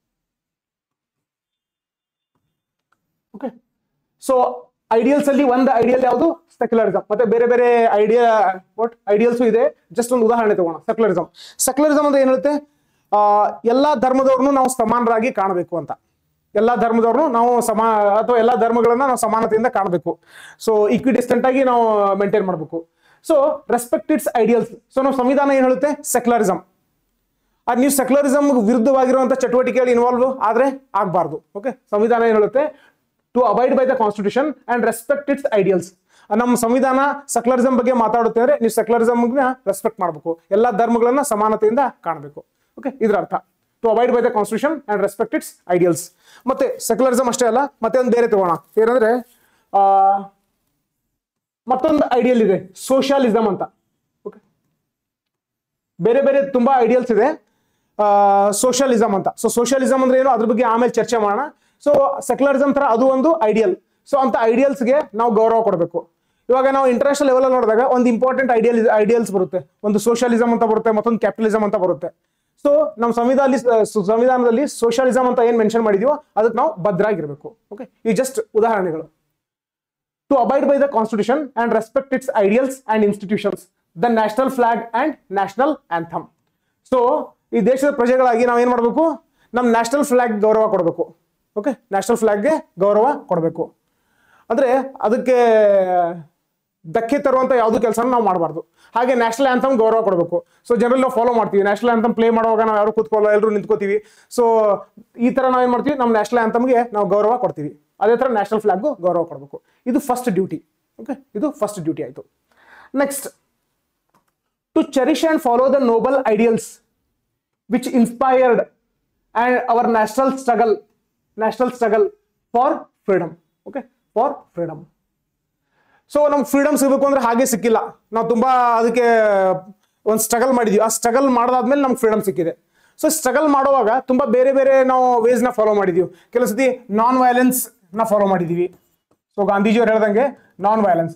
ಓಕೆ ಸೊ ಐಡಿಯಲ್ಸ್ ಅಲ್ಲಿ ಒಂದು ಐಡಿಯಲ್ ಯಾವುದು ಸೆಕ್ಯುಲರಿಸಮ್ ಮತ್ತೆ ಬೇರೆ ಬೇರೆ ಐಡಿಯಾ ವಾಟ್ ಐಡಿಯಲ್ಸು ಇದೆ ಜಸ್ಟ್ ಒಂದು ಉದಾಹರಣೆ ತಗೋಣ ಸೆಕ್ಯುಲರಿಸಮ್ ಸೆಕ್ಯುಲರಿಸಮ್ ಅಂದ್ರೆ ಏನ್ ಹೇಳುತ್ತೆ ಆ, ಎಲ್ಲಾ ಧರ್ಮದವ್ರನ್ನು ನಾವು ಸಮಾನರಾಗಿ ಕಾಣಬೇಕು ಅಂತ ಎಲ್ಲಾ ಧರ್ಮದವ್ರನ್ನು ನಾವು ಸಮಾ ಅಥವಾ ಎಲ್ಲಾ ಧರ್ಮಗಳನ್ನ ನಾವು ಸಮಾನತೆಯಿಂದ ಕಾಣಬೇಕು ಸೊ ಇಕ್ವಿಡಿಸ್ಟೆಂಟ್ ಆಗಿ ನಾವು ಮೇಂಟೈನ್ ಮಾಡಬೇಕು so respect its ideals so ನಾವು ಸಂವಿಧಾನ ಏನ್ ಹೇಳುತ್ತೆ ಸೆಕ್ಯುಲರಿಸಮ್ ಅದು ನೀವು ಸೆಕ್ಯುಲರಿಸಮ್ ವಿರುದ್ಧವಾಗಿರುವಂತ ಚಟುವಟಿಕೆಗಳು ಇನ್ವಾಲ್ವ್ ಆದ್ರೆ ಆಗಬಾರ್ದು ಓಕೆ ಸಂವಿಧಾನ ಏನ್ ಹೇಳುತ್ತೆ to abide by the constitution and respect its ideals ನಮ್ಮ ಸಂವಿಧಾನ ಸೆಕ್ಯುಲರಿಸಮ್ ಬಗ್ಗೆ ಮಾತಾಡುತ್ತೆ ಅಂದ್ರೆ ನೀವು ಸೆಕ್ಯುಲರಿಸಮ್ ರೆಸ್ಪೆಕ್ಟ್ ಮಾಡಬೇಕು ಎಲ್ಲಾ ಧರ್ಮಗಳನ್ನ ಸಮಾನತೆಯಿಂದ ಕಾಣಬೇಕು ಓಕೆ ಇದ್ರ ಅರ್ಥ to avoid by the constitution and respect its ideals ಮತ್ತೆ ಸೆಕ್ಯುಲರಿಸಮ್ ಅಷ್ಟೇ ಅಲ್ಲ ಮತ್ತೆ ಒಂದು ಬೇರೆ ತಗೋಣ ಏನಂದ್ರೆ ಆ, ಮತ್ತೊಂದು ಐಡಿಯಲ್ ಇದೆ ಸೋಷಿಯಲಿಸಮ್ ಅಂತ ಓಕೆ ಬೇರೆ ಬೇರೆ ತುಂಬಾ ಐಡಿಯಲ್ಸ್ ಇದೆ ಸೋಷಿಯಲಿಸಮ್ ಅಂತ ಸೊ ಸೋಷಿಯಲಿಸಮ್ ಅಂದ್ರೆ ಏನು ಅದ್ರ ಬಗ್ಗೆ ಆಮೇಲೆ ಚರ್ಚೆ ಮಾಡೋಣ ಸೊ ಸೆಕ್ಯುಲರಿಸಮ್ ತರ ಅದು ಒಂದು ಐಡಿಯಲ್ ಸೊ ಅಂತ ಐಡಿಯಲ್ಸ್ಗೆ ನಾವು ಗೌರವ ಕೊಡಬೇಕು ಇವಾಗ ನಾವು ಇಂಟರ್ನ್ಯಾಷನಲ್ ಲೆವೆಲ್ ನೋಡಿದಾಗ ಒಂದು ಇಂಪಾರ್ಟೆಂಟ್ ಐಡಿಯಲ್ ಐಡಿಯಲ್ಸ್ ಬರುತ್ತೆ ಒಂದು ಸೋಷಿಯಲಿಸಮ್ ಅಂತ ಬರುತ್ತೆ ಮತ್ತೊಂದು ಕ್ಯಾಪಿಟಲಿಸಮ್ ಅಂತ ಬರುತ್ತೆ ಸೊ ನಮ್ಮ ಸಂವಿಧಾನದಲ್ಲಿ ಸಂವಿಧಾನದಲ್ಲಿ ಸೋಷಿಯಲಿಸಮ್ ಅಂತ ಏನ್ ಮೆನ್ಷನ್ ಮಾಡಿದೀವೋ ಅದಕ್ಕೆ ನಾವು ಭದ್ರಾಗಿರ್ಬೇಕು ಓಕೆ ಈ ಜಸ್ಟ್ ಉದಾಹರಣೆಗಳು to abide by the constitution and respect its ideals and institutions the national flag and national anthem so ಈ ದೇಶದ ಪ್ರಜೆಗಳಾಗಿ ನಾವು ಏನ್ ಮಾಡಬೇಕು ನಮ್ಮ ನ್ಯಾಷನಲ್ ಫ್ಲಾಗ್ ಗೌರವ ಕೊಡಬೇಕು ಓಕೆ ನ್ಯಾಷನಲ್ ಫ್ಲಾಗ್ಗೆ ಗೌರವ ಕೊಡಬೇಕು ಅಂದ್ರೆ ಅದಕ್ಕೆ ಧಕ್ಕೆ ತರುವಂತ ಯಾವ್ದು ಕೆಲಸ ನಾವು ಮಾಡಬಾರ್ದು ಹಾಗೆ ನ್ಯಾಷನಲ್ ಆಂಥಮ್ ಗೌರವ ಕೊಡಬೇಕು ಸೊ ಜನರಲ್ ನಾವು ಫಾಲೋ ಮಾಡ್ತೀವಿ ನ್ಯಾಷನಲ್ ಆಂಥಮ್ ಪ್ಲೇ ಮಾಡುವಾಗ ನಾವು ಯಾರು ಕೂತ್ಕೊಳ್ಳೋ ಎಲ್ಲರೂ ನಿಂತ್ಕೋತೀವಿ ಸೊ ಈ ತರ ನಾವು ಏನ್ ಮಾಡ್ತೀವಿ ನಮ್ಮ ನ್ಯಾಷನಲ್ ಆಂಥಮ್ಗೆ ನಾವು ಗೌರವ ಕೊಡ್ತೀವಿ ಅದೇ ತರ ನ್ಯಾಷನಲ್ ಫ್ಲಾಗ್ಗೂ ಗೌರವ ಕೊಡಬೇಕು ಇದು ಫಸ್ಟ್ ಡ್ಯೂಟಿ ಓಕೆ ಇದು ಫಸ್ಟ್ ಡ್ಯೂಟಿ ಆಯ್ತು next to cherish and follow the noble ideals which inspired and our national struggle national struggle for freedom okay for freedom so ನಮ್ಗೆ ಫ್ರೀಡಮ್ ಸಿಗಬೇಕು ಅಂದ್ರೆ ಹಾಗೆ ಸಿಕ್ಕಿಲ್ಲ ನಾವು ತುಂಬಾ ಅದಕ್ಕೆ ಒಂದು ಸ್ಟ್ರಗಲ್ ಮಾಡಿದೀವಿ ಆ ಸ್ಟ್ರಗಲ್ ಮಾಡಾದ್ಮೇಲೆ ನಮ್ಗೆ ಫ್ರೀಡಮ್ ಸಿಕ್ಕಿದೆ ಸೊ ಸ್ಟ್ರಗಲ್ ಮಾಡುವಾಗ ತುಂಬಾ ಬೇರೆ ಬೇರೆ ನಾವು ವೇಸ್ ನ ಫಾಲೋ ಮಾಡಿದೀವಿ ಕೆಲವು ಸತಿ ನಾನ್ ವೈಲೆನ್ಸ್ ನ ಫಾಲೋ ಮಾಡಿದೀವಿ ಸೊ ಗಾಂಧೀಜಿಯವ್ರು ಹೇಳ್ದಂಗೆ ನಾನ್ ವೈಲೆನ್ಸ್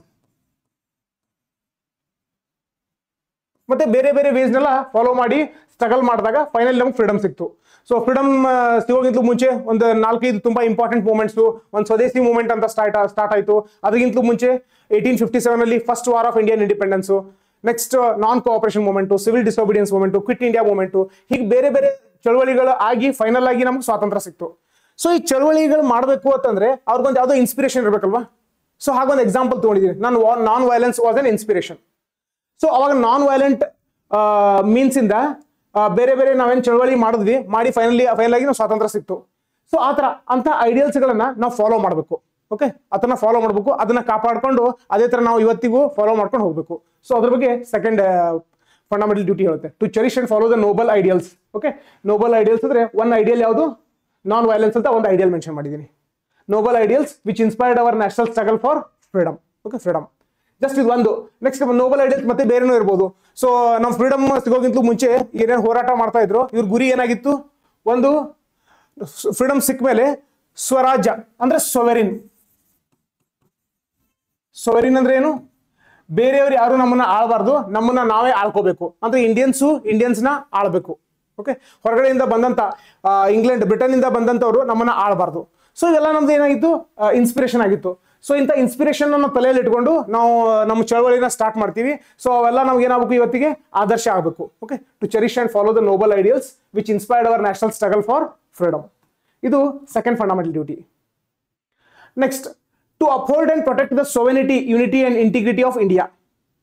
ಮತ್ತೆ ಬೇರೆ ಬೇರೆ ವೇಸ್ನೆಲ್ಲ ಫಾಲೋ ಮಾಡಿ ಸ್ಟ್ರಗಲ್ ಮಾಡಿದಾಗ ಫೈನಲ್ ನಮ್ಗೆ ಫ್ರೀಡಮ್ ಸಿಕ್ತು ಸೊ ಫ್ರೀಡಮ್ ಸಿಗೋಗಿಂತಲೂ ಮುಂಚೆ ಒಂದು ನಾಲ್ಕೈದು ತುಂಬಾ ಇಂಪಾರ್ಟೆಂಟ್ ಮೂಮೆಂಟ್ಸ್ ಒಂದು ಸ್ವದೇಶಿ ಮೂವ್ಮೆಂಟ್ ಅಂತ ಸ್ಟಾರ್ಟ್ ಸ್ಟಾರ್ಟ್ ಆಯಿತು ಅದಕ್ಕಿಂತಲೂ ಮುಂಚೆ ಏಯ್ಟೀನ್ ಫಿಫ್ಟಿ ಸೆವೆನ್ ಅಲ್ಲಿ first war of Indian independence next non cooperation movement civil disobedience movement quit India movement ಹೀಗೆ ಬೇರೆ ಬೇರೆ ಚಳವಳಿಗಳು ಆಗಿ ಫೈನಲ್ ಆಗಿ ನಮ್ಗೆ ಸ್ವಾತಂತ್ರ್ಯ ಸಿಕ್ತು ಸೊ ಈ ಚಳವಳಿಗಳು ಮಾಡಬೇಕು ಅಂತಂದ್ರೆ ಅವ್ರಿಗೊಂದು ಯಾವುದೋ ಇನ್ಸ್ಪಿರೇಷನ್ ಇರಬೇಕಲ್ವಾ ಸೊ ಹಾಗೊಂದು ಎಕ್ಸಾಂಪಲ್ ತಗೊಂಡಿದ್ದೀನಿ ನಾನು non violence was an inspiration so ಅವಾಗ ನಾನ್ ವೈಲೆಂಟ್ ಮೀನ್ಸ್ ಇಂದ ಆ, ಬೇರೆ ಬೇರೆ ನಾವೇನ್ ಚಳವಳಿ ಮಾಡಿದ್ವಿ ಮಾಡಿ ಫೈನಲಿ ಫೈನಲ್ ಆಗಿ ನಾವು ಸ್ವಾತಂತ್ರ್ಯ ಸಿಕ್ತು ಸೊ ಆ ತರ ಅಂತ ಐಡಿಯಲ್ಸ್ ಗಳನ್ನ ನಾವು ಫಾಲೋ ಮಾಡಬೇಕು ಓಕೆ ಅದನ್ನ ಫಾಲೋ ಮಾಡಬೇಕು ಅದನ್ನ ಕಾಪಾಡ್ಕೊಂಡು ಅದೇ ತರ ನಾವು ಇವತ್ತಿಗೂ ಫಾಲೋ ಮಾಡ್ಕೊಂಡು ಹೋಗ್ಬೇಕು ಸೊ ಅದ್ರ ಬಗ್ಗೆ ಸೆಕೆಂಡ್ ಫಂಡಮೆಂಟಲ್ ಡ್ಯೂಟಿ ಹೇಳುತ್ತೆ to cherish and follow the noble ideals okay noble ideals ಅಂದ್ರೆ ಒನ್ ಐಡಿಯಲ್ ಯಾವುದು ನಾನ್ ವೈಲೆನ್ಸ್ ಅಂತ ಒಂದು ಐಡಿಯಲ್ ಮೆನ್ಷನ್ ಮಾಡಿದ್ದೀನಿ noble ideals which inspired our national struggle for freedom okay freedom just ಇದು ಒಂದು next Nobel ideals ಮತ್ತೆ ಬೇರೆನೂ ಇರ್ಬೋದು so ನಮ್ಮ ಫ್ರೀಡಮ್ ಸಿಗೋಗಿಂತಲೂ ಮುಂಚೆ ಏನೇನು ಹೋರಾಟ ಮಾಡ್ತಾ ಇದ್ರು ಇವ್ರ ಗುರಿ ಏನಾಗಿತ್ತು ಒಂದು ಫ್ರೀಡಮ್ ಸಿಕ್ಕ ಮೇಲೆ ಸ್ವರಾಜ್ಯ ಅಂದ್ರೆ ಸೊವೆರಿನ್ ಸೊವೆರಿನ್ ಅಂದ್ರೆ ಏನು ಬೇರೆಯವರು ಯಾರು ನಮ್ಮನ್ನ ಆಳ್ಬಾರ್ದು ನಮ್ಮನ್ನ ನಾವೇ ಆಳ್ಕೋಬೇಕು ಅಂದ್ರೆ ಇಂಡಿಯನ್ಸು ಇಂಡಿಯನ್ಸ್ನ ಆಳ್ಬೇಕು ಓಕೆ ಹೊರಗಡೆಯಿಂದ ಬಂದಂತ ಆ, ಇಂಗ್ಲೆಂಡ್ ಬ್ರಿಟನ್ ಇಂದ ಬಂದಂತವ್ರು ನಮ್ಮನ್ನ ಆಳ್ಬಾರ್ದು ಸೊ ಇವೆಲ್ಲ ನಮ್ದು ಏನಾಗಿತ್ತು ಇನ್ಸ್ಪಿರೇಷನ್ ಆಗಿತ್ತು ಸೊ ಇಂಥ ಇನ್ಸ್ಪಿರೇಷನ್ ನಾವು ತಲೆಯಲ್ಲಿ ಇಟ್ಕೊಂಡು ನಾವು ನಮ್ಮ ಚಳವಳಿನ ಸ್ಟಾರ್ಟ್ ಮಾಡ್ತೀವಿ ಸೊ ಅವೆಲ್ಲ ನಮ್ಗೆ ಏನಾಗಬೇಕು ಇವತ್ತಿಗೆ ಆದರ್ಶ ಆಗಬೇಕು okay to cherish and follow the noble ideals which inspired our national struggle for freedom ಇದು second fundamental duty next to uphold and protect the sovereignty unity and integrity of India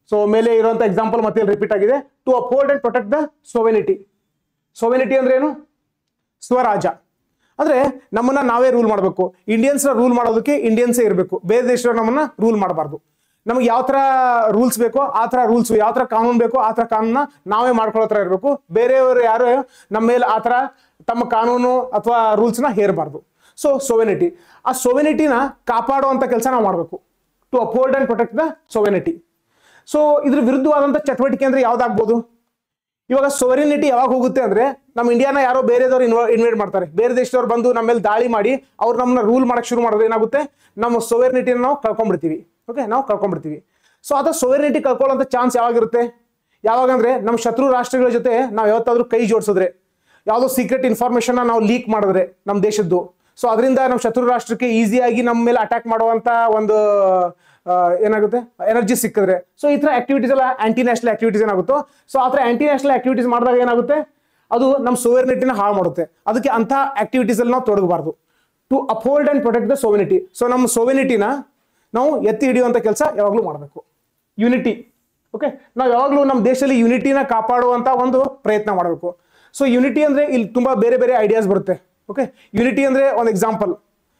so ಮೇಲೆ ಇರುವಂತ example ಮತ್ತೆ repeat ಆಗಿದೆ to uphold and protect the sovereignty sovereignty ಅಂದ್ರೆ ಏನು ಸ್ವರಾಜ ಅಂದ್ರೆ ನಮ್ಮನ್ನ ನಾವೇ ರೂಲ್ ಮಾಡಬೇಕು ಇಂಡಿಯನ್ಸ್ ರೂಲ್ ಮಾಡೋದಕ್ಕೆ ಇಂಡಿಯನ್ಸೇ ಇರಬೇಕು ಬೇರೆ ದೇಶದವ್ರು ನಮ್ಮನ್ನ ರೂಲ್ ಮಾಡಬಾರ್ದು ನಮ್ಗೆ ಯಾವ ತರ ರೂಲ್ಸ್ ಬೇಕೋ ಆ ತರ ರೂಲ್ಸ್ ಯಾವ ತರ ಕಾನೂನು ಬೇಕೋ ಆ ತರ ಕಾನೂನ ನಾವೇ ಮಾಡ್ಕೊಳ್ಳೋ ತರ ಇರಬೇಕು ಬೇರೆಯವರು ಯಾರು ನಮ್ಮ ಮೇಲೆ ಆ ತರ ತಮ್ಮ ಕಾನೂನು ಅಥವಾ ರೂಲ್ಸ್ನ ಹೇರಬಾರ್ದು ಸೊ ಸೋವೆನಿಟಿ ಆ ಸೋವೆನಿಟಿನ ಕಾಪಾಡುವಂತ ಕೆಲಸ ನಾವು ಮಾಡಬೇಕು to uphold and protect the sovereignty so ಇದ್ರ ವಿರುದ್ಧವಾದಂಥ ಚಟುವಟಿಕೆ ಅಂದ್ರೆ ಯಾವ್ದಾಗ್ಬೋದು ಇವಾಗ ಸೋವೆರಿನಿಟಿ ಯಾವಾಗ ಹೋಗುತ್ತೆ ಅಂದ್ರೆ ನಮ್ಮ ಇಂಡಿಯಾನ ಯಾರೋ ಬೇರೆದವ್ರು ಇನ್ವ ಇನ್ವೈಟ್ ಮಾಡ್ತಾರೆ ಬೇರೆ ದೇಶದವ್ರು ಬಂದು ನಮ್ಮ ಮೇಲೆ ದಾಳಿ ಮಾಡಿ ಅವ್ರು ನಮ್ಮನ್ನ ರೂಲ್ ಮಾಡಕ್ ಶುರು ಮಾಡಿದ್ರೆ ಏನಾಗುತ್ತೆ ನಮ್ಮ ಸೋವೆರಿನಿಟಿನ ನಾವು ಕಳ್ಕೊಂಡ್ಬಿಡ್ತೀವಿ ಓಕೆ ನಾವು ಕಳ್ಕೊಂಡ್ಬಿಡ್ತೀವಿ ಸೊ ಅದ ಸೋವೆರಿನಿಟಿ ಕಳ್ಕೊಳ್ಳೋಂಥ ಚಾನ್ಸ್ ಯಾವಾಗಿರುತ್ತೆ ಯಾವಾಗ ಅಂದ್ರೆ ನಮ್ಮ ಶತ್ರು ರಾಷ್ಟ್ರಗಳ ಜೊತೆ ನಾವು ಯಾವತ್ತಾದ್ರೂ ಕೈ ಜೋಡಿಸಿದ್ರೆ ಯಾವುದೋ ಸೀಕ್ರೆಟ್ ಇನ್ಫಾರ್ಮೇಶನ್ ನಾವು ಲೀಕ್ ಮಾಡಿದ್ರೆ ನಮ್ಮ ದೇಶದ್ದು ಸೊ ಅದರಿಂದ ನಮ್ಮ ಶತ್ರು ರಾಷ್ಟ್ರಕ್ಕೆ ಈಸಿಯಾಗಿ ನಮ್ಮ ಮೇಲೆ ಅಟ್ಯಾಕ್ ಮಾಡುವಂತ ಒಂದು ಆ, ಏನಾಗುತ್ತೆ ಎನರ್ಜಿ ಸಿಕ್ಕಿದ್ರೆ ಸೊ ಈ ತರ ಆಕ್ಟಿವಿಟೀಸ್ ಎಲ್ಲ ಆಂಟಿ ನ್ಯಾಷನಲ್ ಆಕ್ಟಿವಿಟೀಸ್ ಏನಾಗುತ್ತೋ ಸೊ ಆ ಥರ ಆಂಟಿ ನ್ಯಾಷನಲ್ ಆಕ್ಟಿವಿಟೀಸ್ ಮಾಡಿದಾಗ ಏನಾಗುತ್ತೆ ಅದು ನಮ್ಮ ಸೋವೆರ್ನಿಟಿನ ಹಾಳು ಮಾಡುತ್ತೆ ಅದಕ್ಕೆ ಅಂತ ಆಕ್ಟಿವಿಟೀಸ್ ಅಲ್ಲಿ ನಾವು ತೊಡಗಬಾರ್ದು to uphold and protect the sovereignty so ನಮ್ಮ ಸೋವೆನಿಟಿನ ನಾವು ಎತ್ತಿ ಹಿಡಿಯುವಂತ ಕೆಲಸ ಯಾವಾಗಲೂ ಮಾಡಬೇಕು ಯುನಿಟಿ ಓಕೆ ನಾವು ಯಾವಾಗಲೂ ನಮ್ಮ ದೇಶದಲ್ಲಿ ಯುನಿಟಿನ ಕಾಪಾಡುವಂತ ಒಂದು ಪ್ರಯತ್ನ ಮಾಡಬೇಕು ಸೊ ಯುನಿಟಿ ಅಂದ್ರೆ ಇಲ್ಲಿ ತುಂಬಾ ಬೇರೆ ಬೇರೆ ಐಡಿಯಾಸ್ ಬರುತ್ತೆ ಓಕೆ ಯುನಿಟಿ ಅಂದ್ರೆ ಒಂದು ಎಕ್ಸಾಂಪಲ್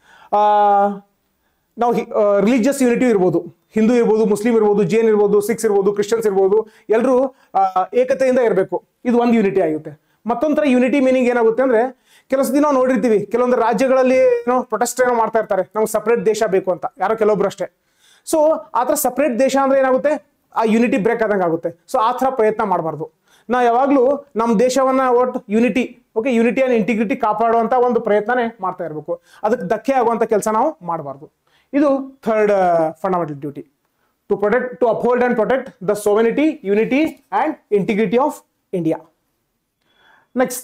ನಾವು ರಿಲಿಜಿಯಸ್ ಯೂನಿಟಿ ಇರ್ಬೋದು ಹಿಂದೂ ಇರ್ಬೋದು ಮುಸ್ಲಿಂ ಇರ್ಬೋದು ಜೈನ್ ಇರ್ಬೋದು ಸಿಖ್ಸ್ ಇರ್ಬೋದು ಕ್ರಿಶ್ಚಿಯನ್ಸ್ ಇರ್ಬೋದು ಎಲ್ಲರೂ ಏಕತೆಯಿಂದ ಇರಬೇಕು ಇದು ಒಂದು ಯೂನಿಟಿ ಆಗುತ್ತೆ ಮತ್ತೊಂಥರ ಯೂನಿಟಿ ಮೀನಿಂಗ್ ಏನಾಗುತ್ತೆ ಅಂದ್ರೆ ಕೆಲವು ದಿನ ನಾವು ನೋಡಿರ್ತೀವಿ ಕೆಲವೊಂದು ರಾಜ್ಯಗಳಲ್ಲಿ ಏನೋ ಪ್ರೊಟೆಸ್ಟ್ ಏನೋ ಮಾಡ್ತಾ ಇರ್ತಾರೆ ನಮ್ಗೆ ಸಪ್ರೇಟ್ ದೇಶ ಬೇಕು ಅಂತ ಯಾರೋ ಕೆಲವೊಬ್ರು ಅಷ್ಟೇ ಸೊ ಆ ಥರ ಸಪ್ರೇಟ್ ದೇಶ ಅಂದ್ರೆ ಏನಾಗುತ್ತೆ ಆ ಯೂನಿಟಿ ಬ್ರೇಕ್ ಆದಂಗೆ ಆಗುತ್ತೆ ಸೊ ಆ ಥರ ಪ್ರಯತ್ನ ಮಾಡಬಾರ್ದು ನಾವು ಯಾವಾಗಲೂ ನಮ್ಮ ದೇಶವನ್ನ ಒಟ್ಟು unity okay unity and integrity ಕಾಪಾಡುವಂತ ಒಂದು ಪ್ರಯತ್ನನೇ ಮಾಡ್ತಾ ಇರಬೇಕು ಅದಕ್ಕೆ ಧಕ್ಕೆ ಆಗುವಂತ ಕೆಲಸ ನಾವು ಮಾಡಬಾರ್ದು ಇದು third fundamental duty to protect to uphold and protect the sovereignty unity and integrity of India next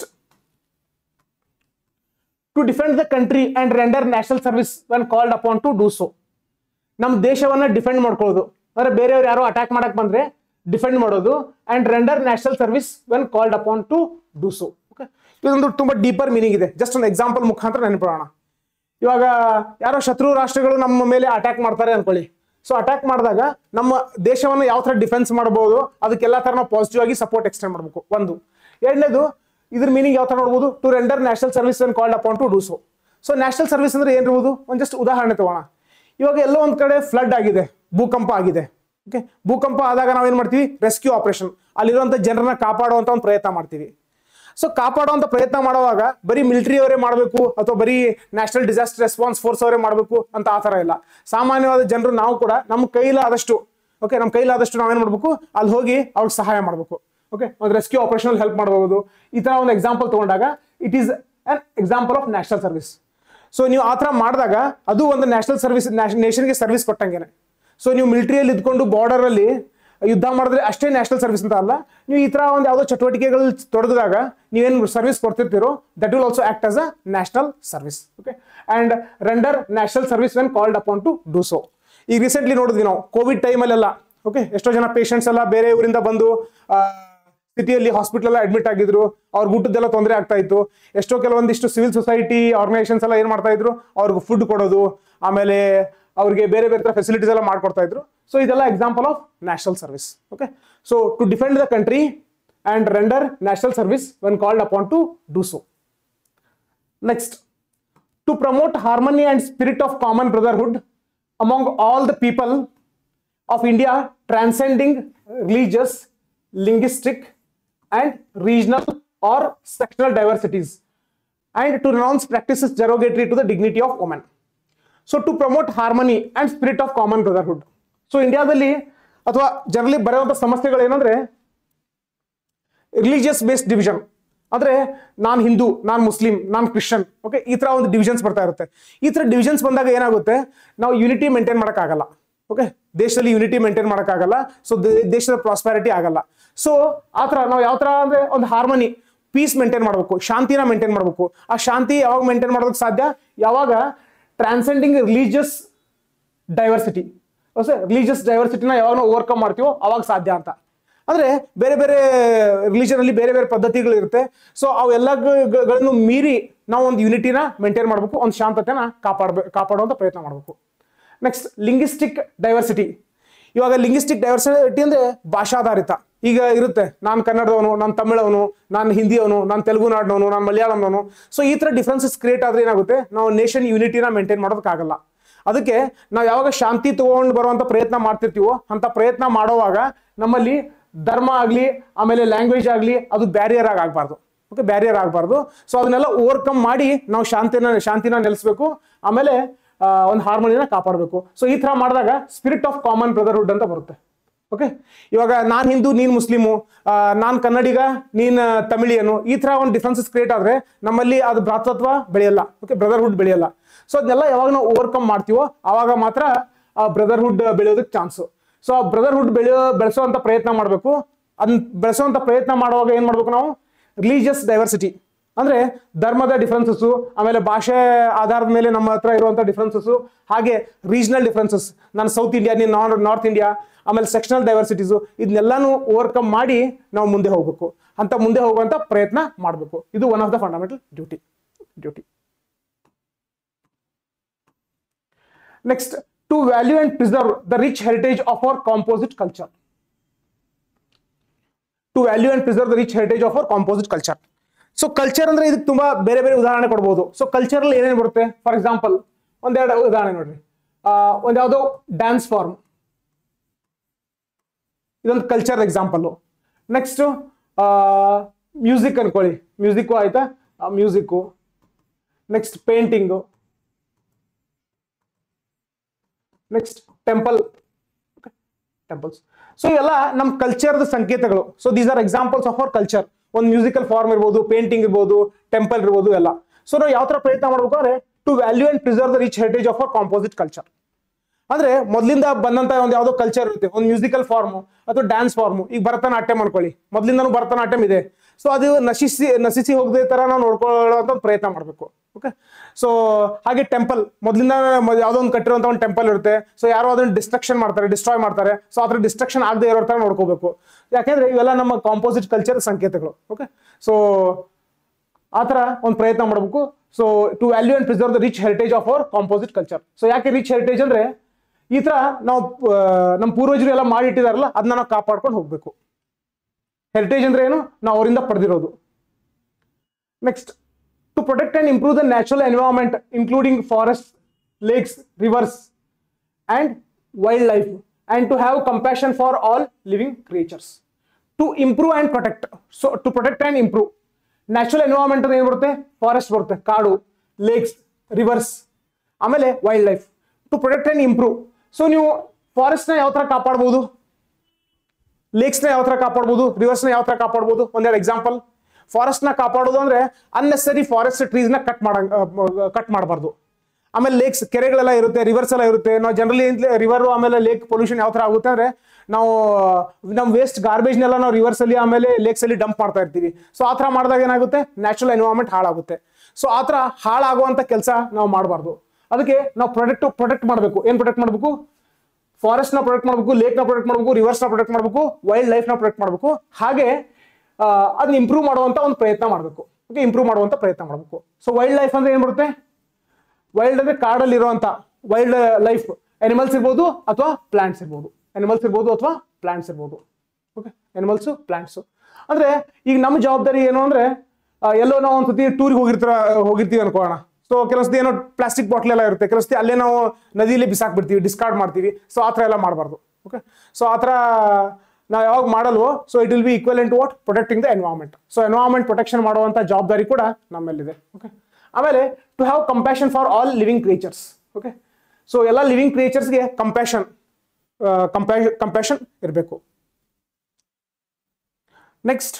to defend the country and render national service when called upon to do so ನಮ್ಮ ದೇಶವನ್ನ defend ಮಾಡ್ಕೊಳ್ಳೋದು ಅಂದ್ರೆ ಬೇರೆಯವ್ರು ಯಾರೋ attack ಮಾಡಕ್ ಬಂದ್ರೆ defend ಮಾಡೋದು and render national service when called upon to do so okay ಇದೊಂದು ತುಂಬಾ ಡೀಪರ್ ಮೀನಿಂಗ್ ಇದೆ ಜಸ್ಟ್ ಒಂದು ಎಕ್ಸಾಂಪಲ್ ಮುಖಾಂತರ ನೆನಪಿಡೋಣ ಇವಾಗ ಯಾರೋ ಶತ್ರು ರಾಷ್ಟ್ರಗಳು ನಮ್ಮ ಮೇಲೆ ಅಟ್ಯಾಕ್ ಮಾಡ್ತಾರೆ ಅನ್ಕೊಳ್ಳಿ ಸೊ ಅಟ್ಯಾಕ್ ಮಾಡಿದಾಗ ನಮ್ಮ ದೇಶವನ್ನು ಯಾವ ತರ ಡಿಫೆನ್ಸ್ ಮಾಡಬಹುದು ಅದಕ್ಕೆಲ್ಲ ತರ ನಾವು ಪಾಸಿಟಿವ್ ಆಗಿ ಸಪೋರ್ಟ್ ಎಕ್ಸ್ಟೆಂಡ್ ಮಾಡಬೇಕು ಒಂದು ಎರಡನೇದು ಇದ್ರ ಮೀನಿಂಗ್ ಯಾವ ತರ ನೋಡ್ಬೋದು to render national service when called upon to do so so national service ಅಂದ್ರೆ ಏನಿರ್ಬೋದು ಒಂದು ಜಸ್ಟ್ ಉದಾಹರಣೆ ತಗೋಣ ಇವಾಗ ಎಲ್ಲೋ ಒಂದ್ ಕಡೆ ಫ್ಲಡ್ ಆಗಿದೆ ಭೂಕಂಪ ಆಗಿದೆ ಓಕೆ ಭೂಕಂಪ ಆದಾಗ ನಾವೇನ್ ಮಾಡ್ತೀವಿ ರೆಸ್ಕ್ಯೂ ಆಪರೇಷನ್ ಅಲ್ಲಿರುವಂತ ಜನರನ್ನ ಕಾಪಾಡುವಂತ ಒಂದು ಪ್ರಯತ್ನ ಮಾಡ್ತೀವಿ ಸೊ ಕಾಪಾಡುವಂತ ಪ್ರಯತ್ನ ಮಾಡುವಾಗ ಬರೀ ಮಿಲಿಟರಿ ಅವರೇ ಮಾಡಬೇಕು ಅಥವಾ ಬರೀ ನ್ಯಾಷನಲ್ ಡಿಸಾಸ್ಟರ್ ರೆಸ್ಪಾನ್ಸ್ ಫೋರ್ಸ್ ಅವರೇ ಮಾಡಬೇಕು ಅಂತ ಆ ಥರ ಇಲ್ಲ ಸಾಮಾನ್ಯವಾದ ಜನರು ನಾವು ಕೂಡ ನಮ್ಮ ಕೈಲಾದಷ್ಟು ಓಕೆ ನಮ್ಮ ಕೈಲಾದಷ್ಟು ನಾವೇನ್ ಮಾಡಬೇಕು ಅಲ್ಲಿ ಹೋಗಿ ಅವ್ರಿಗೆ ಸಹಾಯ ಮಾಡಬೇಕು ಓಕೆ ಒಂದು ರೆಸ್ಕ್ಯೂ ಆಪರೇಷನ್ ಹೆಲ್ಪ್ ಮಾಡಬಹುದು ಈ ತರ ಒಂದು ಎಕ್ಸಾಂಪಲ್ ತಗೊಂಡಾಗ it is an example of national service so ನೀವು ಆ ಥರ ಮಾಡಿದಾಗ ಅದು ಒಂದು ನ್ಯಾಷನಲ್ ಸರ್ವಿಸ್ ನೇಷನ್ಗೆ ಸರ್ವಿಸ್ ಕೊಟ್ಟಂಗೆನೆ ಸೊ ನೀವು ಮಿಲಿಟರಿಯಲ್ಲಿ ಇದ್ಕೊಂಡು ಬಾರ್ಡರ್ ಅಲ್ಲಿ ಯುದ್ಧ ಮಾಡಿದ್ರೆ ಅಷ್ಟೇ ನ್ಯಾಷನಲ್ ಸರ್ವಿಸ್ ಅಂತ ಅಲ್ಲ ನೀವು ಈ ತರ ಒಂದು ಯಾವುದೋ ಚಟುವಟಿಕೆಗಳು ತೊಡಗಿದಾಗ ನೀವೇನು ಸರ್ವಿಸ್ ಕೊಡ್ತಿರ್ತೀರೋ that will also act as a national service okay and render national service when called upon to do so ಈಗ ರೀಸೆಂಟ್ಲಿ ನೋಡಿದ್ವಿ ನಾವು ಕೋವಿಡ್ ಟೈಮಲ್ಲೆಲ್ಲ ಓಕೆ ಎಷ್ಟೋ ಜನ ಪೇಷಂಟ್ಸ್ ಎಲ್ಲ ಬೇರೆ ಊರಿಂದ ಬಂದು ಆ, ಸ್ಥಿತಿಯಲ್ಲಿ ಹಾಸ್ಪಿಟಲ್ ಎಲ್ಲ ಅಡ್ಮಿಟ್ ಆಗಿದ್ರು ಅವ್ರ ಊಟದ್ದೆಲ್ಲ ತೊಂದರೆ ಆಗ್ತಾ ಇತ್ತು ಎಷ್ಟೋ ಕೆಲವೊಂದಿಷ್ಟು ಸಿವಿಲ್ ಸೊಸೈಟಿ ಆರ್ಗನೈಸೇಷನ್ಸ್ ಎಲ್ಲ ಏನ್ ಮಾಡ್ತಾ ಇದ್ರು ಅವ್ರಿಗೆ ಫುಡ್ ಕೊಡೋದು ಆಮೇಲೆ ಅವ್ರಿಗೆ ಬೇರೆ ಬೇರೆ ತರ ಫೆಸಿಲಿಟೀಸ್ ಎಲ್ಲ ಮಾಡ್ಕೊಡ್ತಾ ಇದ್ರು ಸೊ ಇದೆಲ್ಲ example of national service okay so to defend the country and render national service when called upon to do so next to promote harmony and spirit of common brotherhood among all the people of India, transcending religious, linguistic, and regional or sectional diversities, and to renounce practices derogatory to the dignity of woman. So to promote harmony and spirit of common brotherhood so ಇಂಡಿಯಾದಲ್ಲಿ ಅಥವಾ generally ಬರುವಂತ ಸಮಸ್ಯೆಗಳು ಏನಂದ್ರೆ religious based division ಅಂದ್ರೆ non Hindu non Muslim non Christian okay ಈ ತರ ಒಂದು divisions ಬರ್ತಾ ಇರುತ್ತೆ ಈ ತರ ಡಿವಿಷನ್ಸ್ ಬಂದಾಗ ಏನಾಗುತ್ತೆ ನಾವು ಯುನಿಟಿ ಮೇಂಟೈನ್ ಮಾಡೋಕ್ಕಾಗಲ್ಲ ಓಕೆ ದೇಶದಲ್ಲಿ ಯುನಿಟಿ ಮೇಂಟೈನ್ ಮಾಡೋಕ್ಕಾಗಲ್ಲ ಸೊ ದೇಶದ ಪ್ರಾಸ್ಪ್ಯಾರಿಟಿ ಆಗಲ್ಲ ಸೊ ಆ ಥರ ನಾವು ಯಾವ ಥರ ಅಂದ್ರೆ ಒಂದು ಹಾರ್ಮನಿ ಪೀಸ್ ಮೇಂಟೈನ್ ಮಾಡಬೇಕು ಶಾಂತಿನ ಮೇಂಟೈನ್ ಮಾಡಬೇಕು ಆ ಶಾಂತಿ ಯಾವಾಗ ಮೇಂಟೈನ್ ಮಾಡೋದಕ್ಕೆ ಸಾಧ್ಯ ಯಾವಾಗ ಟ್ರಾನ್ಸೆಂಡಿಂಗ್ ರಿಲಿಜಿಯಸ್ ಡೈವರ್ಸಿಟಿ ಹೊಸ ರಿಲಿಜಿಯಸ್ ಡೈವರ್ಸಿಟಿನ ಯಾವಾಗ ನಾವು ಓವರ್ಕಮ್ ಮಾಡ್ತೀವೋ ಅವಾಗ ಸಾಧ್ಯ ಅಂತ ಅಂದ್ರೆ ಬೇರೆ ಬೇರೆ ರಿಲಿಜನ್ ಅಲ್ಲಿ ಬೇರೆ ಬೇರೆ ಪದ್ಧತಿಗಳು ಇರುತ್ತೆ ಸೊ ಅವೆಲ್ಲಗಳನ್ನು ಮೀರಿ ನಾವು ಒಂದು ಯುನಿಟಿನ ಮೇಂಟೈನ್ ಮಾಡಬೇಕು ಒಂದು ಶಾಂತತೆನ ಕಾಪಾಡಬೇಕು ಕಾಪಾಡುವಂತ ಪ್ರಯತ್ನ ಮಾಡಬೇಕು ನೆಕ್ಸ್ಟ್ ಲಿಂಗ್ವಿಸ್ಟಿಕ್ ಡೈವರ್ಸಿಟಿ ಇವಾಗ ಲಿಂಗ್ವಿಸ್ಟಿಕ್ ಡೈವರ್ಸಿಟಿ ಅಂದ್ರೆ ಭಾಷಾಧಾರಿತ ಈಗ ಇರುತ್ತೆ ನಾನು ಕನ್ನಡದವನು ನಾನು ತಮಿಳವನು ನಾನು ಹಿಂದಿಯವನು ನಾನು ತೆಲುಗು ನಾಡಿನವನು ನಾನು ಮಲಯಾಳಂನವನು ಸೊ ಈ ತರ ಡಿಫ್ರೆನ್ಸಸ್ ಕ್ರಿಯೇಟ್ ಆದ್ರೆ ಏನಾಗುತ್ತೆ ನಾವು ನೇಷನ್ ಯೂನಿಟಿನ ಮೇಂಟೈನ್ ಮಾಡೋದಕ್ಕಾಗಲ್ಲ ಅದಕ್ಕೆ ನಾವು ಯಾವಾಗ ಶಾಂತಿ ತಗೊಂಡು ಬರುವಂತ ಪ್ರಯತ್ನ ಮಾಡ್ತಿರ್ತೀವೋ ಅಂತ ಪ್ರಯತ್ನ ಮಾಡೋವಾಗ ನಮ್ಮಲ್ಲಿ ಧರ್ಮ ಆಗಲಿ ಆಮೇಲೆ ಲ್ಯಾಂಗ್ವೇಜ್ ಆಗಲಿ ಅದು ಬ್ಯಾರಿಯರ್ ಆಗಿ ಆಗಬಾರ್ದು ಓಕೆ ಬ್ಯಾರಿಯರ್ ಆಗಬಾರ್ದು ಸೊ ಅದನ್ನೆಲ್ಲ ಓವರ್ಕಮ್ ಮಾಡಿ ನಾವು ಶಾಂತಿನ ಶಾಂತಿನ ನೆಲೆಸ್ಬೇಕು ಆಮೇಲೆ ಒಂದು ಹಾರ್ಮೋನಿಯನ್ನ ಕಾಪಾಡಬೇಕು ಸೊ ಈ ತರ ಮಾಡಿದಾಗ ಸ್ಪಿರಿಟ್ ಆಫ್ ಕಾಮನ್ ಬ್ರದರ್ಹುಡ್ ಅಂತ ಬರುತ್ತೆ ಓಕೆ ಇವಾಗ ನಾನು ಹಿಂದೂ ನೀನು ಮುಸ್ಲಿಮು ನಾನು ಕನ್ನಡಿಗ ನೀನು ತಮಿಳಿಯನು ಈ ತರ ಒಂದು ಡಿಫ್ರೆನ್ಸಸ್ ಕ್ರಿಯೇಟ್ ಆದ್ರೆ ನಮ್ಮಲ್ಲಿ ಅದು ಭ್ರಾತೃತ್ವ ಬೆಳೆಯಲ್ಲ ಓಕೆ ಬ್ರದರ್ಹುಡ್ ಬೆಳೆಯಲ್ಲ ಸೊ ಅದನ್ನೆಲ್ಲ ಯಾವಾಗ ನಾವು ಓವರ್ಕಮ್ ಮಾಡ್ತೀವೋ ಆವಾಗ ಮಾತ್ರ ಆ ಬ್ರದರ್ಹುಡ್ ಬೆಳೆಯೋದಕ್ಕೆ ಚಾನ್ಸು ಸೊ ಆ ಬ್ರದರ್ಹುಡ್ ಬೆಳೆಯೋ ಬೆಳೆಸೋವಂಥ ಪ್ರಯತ್ನ ಮಾಡಬೇಕು ಅದನ್ನ ಬೆಳೆಸೋವಂಥ ಪ್ರಯತ್ನ ಮಾಡುವಾಗ ಏನು ಮಾಡಬೇಕು ನಾವು ರಿಲಿಜಿಯಸ್ ಡೈವರ್ಸಿಟಿ ಅಂದ್ರೆ ಧರ್ಮದ ಡಿಫ್ರೆನ್ಸಸ್ ಆಮೇಲೆ ಭಾಷೆ ಆಧಾರದ ಮೇಲೆ ನಮ್ಮ ಹತ್ರ ಇರುವಂತ ಡಿಫ್ರೆನ್ಸಸ್ ಹಾಗೆ ರೀಜನಲ್ ಡಿಫ್ರೆನ್ಸಸ್ ನಾನು ಸೌತ್ ಇಂಡಿಯಾ ನೀನು ನಾರ್ತ್ ಇಂಡಿಯಾ ಆಮೇಲೆ ಸೆಕ್ಷನಲ್ ಡೈವರ್ಸಿಟೀಸು ಇದನ್ನೆಲ್ಲಾನು ಓವರ್ಕಮ್ ಮಾಡಿ ನಾವು ಮುಂದೆ ಹೋಗ್ಬೇಕು ಅಂತ ಮುಂದೆ ಹೋಗುವಂತ ಪ್ರಯತ್ನ ಮಾಡಬೇಕು ಇದು one of the fundamental duty duty next to value and preserve the rich heritage of our composite culture to value and preserve the rich heritage of our composite culture so culture ಅಂದ್ರೆ ಇದಕ್ಕೆ ತುಂಬಾ ಬೇರೆ ಬೇರೆ ಉದಾಹರಣೆ ಕೊಡ್ಬೋದು so culture ಏನೇನು ಬರುತ್ತೆ for example ಒಂದೆರಡು ಉದಾಹರಣೆ ನೋಡ್ರಿ ಆ, ಒಂದ್ ಯಾವ್ದೋ ಡ್ಯಾನ್ಸ್ ಫಾರ್ಮ್ ಇದೊಂದು ಕಲ್ಚರ್ ಎಕ್ಸಾಂಪಲ್ ನೆಕ್ಸ್ಟ್ ಮ್ಯೂಸಿಕ್ ಅನ್ಕೊಳ್ಳಿ ಮ್ಯೂಸಿಕ್ಕು ಆಯ್ತಾ music next painting next temple temples so ಇವೆಲ್ಲ ನಮ್ಮ ಕಲ್ಚರ್ದ ಸಂಕೇತಗಳು so these are examples of our culture ಒಂದು ಮ್ಯೂಸಿಕಲ್ ಫಾರ್ಮ್ ಇರ್ಬೋದು ಪೇಂಟಿಂಗ್ ಇರ್ಬೋದು ಟೆಂಪಲ್ ಇರ್ಬೋದು ಎಲ್ಲ ಸೊ ನಾವು ಯಾವ ತರ ಪ್ರಯತ್ನ ಮಾಡ್ಬೇಕು ಅಂದ್ರೆ to value and preserve the rich heritage of our composite culture ಅಂದ್ರೆ ಮೊದಲಿಂದ ಬಂದಂತ ಒಂದು ಯಾವುದೋ ಕಲ್ಚರ್ ಇರುತ್ತೆ ಒಂದು ಮ್ಯೂಸಿಕಲ್ ಫಾರ್ಮು ಅಥವಾ ಡ್ಯಾನ್ಸ್ ಫಾರ್ಮು ಈಗ ಭರತನಾಟ್ಯಂ ಅನ್ಕೊಳ್ಳಿ ಮೊದಲಿಂದನೂ ಭರತನಾಟ್ಯಂ ಇದೆ ಸೊ ಅದು ನಶಿಸಿ ನಶಿಸಿ ಹೋಗದೆ ತರ ನಾವು ನೋಡ್ಕೊಳ್ಳುವಂತ ಒಂದು ಪ್ರಯತ್ನ ಮಾಡಬೇಕು ಓಕೆ ಸೊ ಹಾಗೆ ಟೆಂಪಲ್ ಮೊದಲಿಂದ ಯಾವುದೋ ಒಂದು ಕಟ್ಟಿರುವಂತ ಒಂದು ಟೆಂಪಲ್ ಇರುತ್ತೆ ಸೊ ಯಾರೋ ಅದನ್ನ ಡಿಸ್ಟ್ರಕ್ಷನ್ ಮಾಡ್ತಾರೆ ಡಿಸ್ಟ್ರಾಯ್ ಮಾಡ್ತಾರೆ ಸೊ ಅದ್ರ ಡಿಸ್ಟ್ರಕ್ಷನ್ ಆಗದೆ ಇರೋ ತರ ನೋಡ್ಕೋಬೇಕು ಯಾಕೆಂದ್ರೆ ಇವೆಲ್ಲ ನಮ್ಮ ಕಾಂಪೋಸಿಟ್ ಕಲ್ಚರ್ ಸಂಕೇತಗಳು ಓಕೆ ಸೊ ಆ ಥರ ಒಂದು ಪ್ರಯತ್ನ ಮಾಡಬೇಕು so to value and preserve the rich heritage of our composite culture so ಯಾಕೆ ರಿಚ್ ಹೆರಿಟೇಜ್ ಅಂದ್ರೆ ಈ ತರ ನಾವು ಆ, ನಮ್ಮ ಪೂರ್ವಜರು ಎಲ್ಲ ಮಾಡಿಟ್ಟಿದಾರಲ್ಲ ಅದನ್ನ ನಾವು ಕಾಪಾಡ್ಕೊಂಡು ಹೋಗ್ಬೇಕು ಹೆರಿಟೇಜ್ ಅಂದ್ರೆ ಏನು ನಾವು ಅವರಿಂದ ಪಡೆದಿರೋದು next to protect and improve the natural environment including forest lakes rivers and wildlife and to have compassion for all living creatures to improve and protect so to protect and improve natural environment ಅಂದ್ರೆ ಏನು ಬರುತ್ತೆ forest ಬರುತ್ತೆ ಕಾಡು lakes rivers ಆಮೇಲೆ wildlife to protect and improve so ನೀವು ಫಾರೆಸ್ಟ್ನ ಯಾವ ಥರ ಕಾಪಾಡ್ಬೋದು ಲೇಕ್ಸ್ನ ಯಾವ ಥರ ಕಾಪಾಡ್ಬೋದು ರಿವರ್ಸ್ನ ಯಾವ ಥರ ಕಾಪಾಡ್ಬೋದು ಒಂದೆರಡು ಎಕ್ಸಾಂಪಲ್ ಫಾರೆಸ್ಟ್ನ ಕಾಪಾಡೋದು ಅಂದ್ರೆ ಅನ್ನೆಸರಿ ಫಾರೆಸ್ಟ್ ಟ್ರೀಸ್ನ ಕಟ್ ಮಾಡ ಕಟ್ ಮಾಡಬಾರ್ದು ಆಮೇಲೆ ಲೇಕ್ಸ್ ಕೆರೆಗಳೆಲ್ಲ ಇರುತ್ತೆ ರಿವರ್ಸ್ ಎಲ್ಲ ಇರುತ್ತೆ ನಾವು ಜನರಲಿ ರಿವರ್ ಆಮೇಲೆ ಲೇಕ್ ಪೊಲ್ಯೂಷನ್ ಯಾವ ಥರ ಆಗುತ್ತೆ ಅಂದ್ರೆ ನಾವು ನಮ್ಮ ವೇಸ್ಟ್ ಗಾರ್ಬೇಜ್ನೆಲ್ಲ ನಾವು ರಿವರ್ಸ್ ಅಲ್ಲಿ ಆಮೇಲೆ ಲೇಕ್ಸ್ ಅಲ್ಲಿ ಡಂಪ್ ಮಾಡ್ತಾ ಇರ್ತೀವಿ ಸೊ ಆ ಥರ ಮಾಡಿದಾಗ ಏನಾಗುತ್ತೆ ನ್ಯಾಚುರಲ್ ಎನ್ವೈರನ್ಮೆಂಟ್ ಹಾಳಾಗುತ್ತೆ ಸೊ ಆ ಥರ ಹಾಳಾಗುವಂಥ ಕೆಲಸ ನಾವು ಮಾಡಬಾರ್ದು ಅದಕ್ಕೆ ನಾವು ಪ್ರೊಟೆಕ್ಟ್ ಪ್ರೊಟೆಕ್ಟ್ ಮಾಡಬೇಕು ಏನು ಪ್ರೊಟೆಕ್ಟ್ ಮಾಡಬೇಕು ಫಾರೆಸ್ಟ್ ನ ಪ್ರೊಟೆಕ್ಟ್ ಮಾಡಬೇಕು ಲೇಕ್ ನ ಪ್ರೊಟೆಕ್ಟ್ ಮಾಡಬೇಕು ರಿವರ್ಸ್ ನ ಪ್ರೊಟೆಕ್ಟ್ ಮಾಡಬೇಕು ವೈಲ್ಡ್ ಲೈಫ್ ನ ಪ್ರೊಟೆಕ್ಟ್ ಮಾಡಬೇಕು ಹಾಗೆ ಆ, ಅದನ್ನ ಇಂಪ್ರೂವ್ ಮಾಡುವಂತ ಒಂದು ಪ್ರಯತ್ನ ಮಾಡಬೇಕು ಓಕೆ ಇಂಪ್ರೂವ್ ಮಾಡುವಂತ ಪ್ರಯತ್ನ ಮಾಡಬೇಕು ಸೊ ವೈಲ್ಡ್ ಲೈಫ್ ಅಂದ್ರೆ ಏನ್ ಬರುತ್ತೆ ವೈಲ್ಡ್ ಅಂದ್ರೆ ಕಾಡಲ್ಲಿ ಇರುವಂತ ವೈಲ್ಡ್ ಲೈಫ್ ಅನಿಮಲ್ಸ್ ಇರ್ಬೋದು ಅಥವಾ ಪ್ಲಾಂಟ್ಸ್ ಇರ್ಬೋದು ಅನಿಮಲ್ಸ್ ಇರ್ಬೋದು ಅಥವಾ ಪ್ಲಾಂಟ್ಸ್ ಇರ್ಬೋದು ಓಕೆ ಅನಿಮಲ್ಸ್ ಪ್ಲಾಂಟ್ಸ್ ಅಂದ್ರೆ ಈಗ ನಮ್ಮ ಜವಾಬ್ದಾರಿ ಏನು ಅಂದ್ರೆ ಆ, ಎಲ್ಲೋ ನಾವು ಒಂದ್ಸತಿ ಟೂರಿಗೆ ಹೋಗಿರ್ತಾರ ಹೋಗಿರ್ತೀವಿ ಅನ್ಕೋಣ ಸೊ ಕೆಲವೊಂದ್ಸತಿ ಏನೋ ಪ್ಲಾಸ್ಟಿಕ್ ಬಾಟ್ಲ್ ಎಲ್ಲ ಇರುತ್ತೆ ಕೆಲವೊಂದ್ಸತಿ ಅಲ್ಲೇ ನಾವು ನದಿಯಲ್ಲಿ ಬಿಸಾಕ್ಬಿಡ್ತೀವಿ ಡಿಸ್ಕಾರ್ಡ್ ಮಾಡ್ತೀವಿ ಸೊ ಆ ಥರ ಎಲ್ಲ ಮಾಡಬಾರ್ದು ಓಕೆ ಸೊ ಆ ಥರ ನಾವು ಯಾವಾಗ ಮಾಡಲ್ವೋ so it will be equal to what protecting the environment so environment protection ಮಾಡುವಂಥ ಜವಾಬ್ದಾರಿ ಕೂಡ ನಮ್ಮಲ್ಲಿದೆ ಓಕೆ ಆಮೇಲೆ to have compassion for all living creatures okay so ಎಲ್ಲ ಲಿವಿಂಗ್ ಕ್ರಿಯೇಚರ್ಸ್ಗೆ ಕಂಪ್ಯಾಷನ್ ಕಂಪ್ಯಾಷನ್ ಇರಬೇಕು next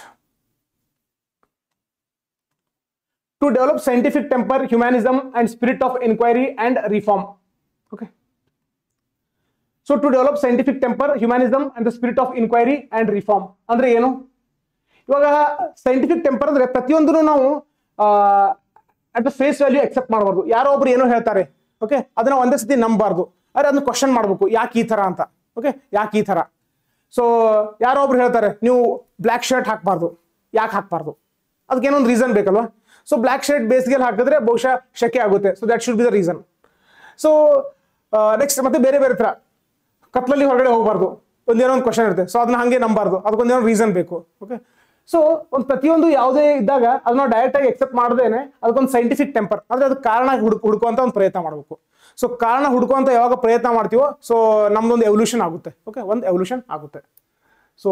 to develop scientific temper, humanism, and spirit of inquiry and reform. Okay. So to develop scientific temper, humanism, and the spirit of inquiry and reform. ಅಂದ್ರೆ ಏನು ಇವಾಗ scientific temper ಅಂದ್ರೆ ಪ್ರತಿಯೊಂದನ್ನು ನಾವು at the face value accept ಮಾಡಬಾರ್ದು ಯಾರೋ ಒಬ್ರು ಏನೋ ಹೇಳ್ತಾರೆ ಓಕೆ ಅದನ್ನ ಒಂದೇ ಸತಿ ನಂಬಬಾರ್ದು ಆದ್ರೆ ಅದನ್ನ ಕ್ವಶನ್ ಮಾಡಬೇಕು ಯಾಕೆ ಈ ತರ ಅಂತ ಓಕೆ ಯಾಕೆ ಈ ತರ ಸೊ ಯಾರೋ ಒಬ್ರು ಹೇಳ್ತಾರೆ ನೀವು ಬ್ಲ್ಯಾಕ್ ಶರ್ಟ್ ಹಾಕಬಾರ್ದು ಯಾಕೆ ಹಾಕಬಾರ್ದು ಅದಕ್ಕೆ ಏನೊಂದು ರೀಸನ್ ಬೇಕಲ್ವಾ ಸೊ ಬ್ಲ್ಯಾಕ್ ಶರ್ಟ್ ಬೇಸಿಗೆಲ್ ಹಾಕಿದ್ರೆ ಬಹುಶಃ ಶಕೆ ಆಗುತ್ತೆ so that should be the reason so next ಮತ್ತೆ ಬೇರೆ ಬೇರೆ ತರ ಕತ್ಲಲ್ಲಿ ಹೊರಗಡೆ ಹೋಗಬಾರ್ದು ಒಂದೇನೋ ಒಂದು ಕ್ವಶನ್ ಇರುತ್ತೆ ಸೊ ಅದನ್ನ ಹಂಗೆ ನಂಬಾರ್ದು ಅದಕ್ಕೊಂದೇನೋ ರೀಸನ್ ಬೇಕು ಓಕೆ ಸೊ ಒಂದು ಪ್ರತಿಯೊಂದು ಯಾವುದೇ ಇದ್ದಾಗ ಅದನ್ನ ಡೈರೆಕ್ಟ್ ಆಗಿ ಎಕ್ಸೆಪ್ಟ್ ಮಾಡದೇನೆ ಅದಕ್ಕೊಂದು ಸೈಂಟಿಫಿಕ್ ಟೆಂಪರ್ ಅಂದ್ರೆ ಅದಕ್ಕೆ ಕಾರಣ ಹುಡುಕ್ ಹುಡುಕುವಂತ ಒಂದು ಪ್ರಯತ್ನ ಮಾಡಬೇಕು ಸೊ ಕಾರಣ ಹುಡುಕುವಂತ ಯಾವಾಗ ಪ್ರಯತ್ನ ಮಾಡ್ತೀವೋ ಸೊ ನಮ್ದೊಂದು ಎವಲ್ಯೂಷನ್ ಆಗುತ್ತೆ ಓಕೆ ಒಂದು ಎವಲ್ಯೂಷನ್ ಆಗುತ್ತೆ ಸೊ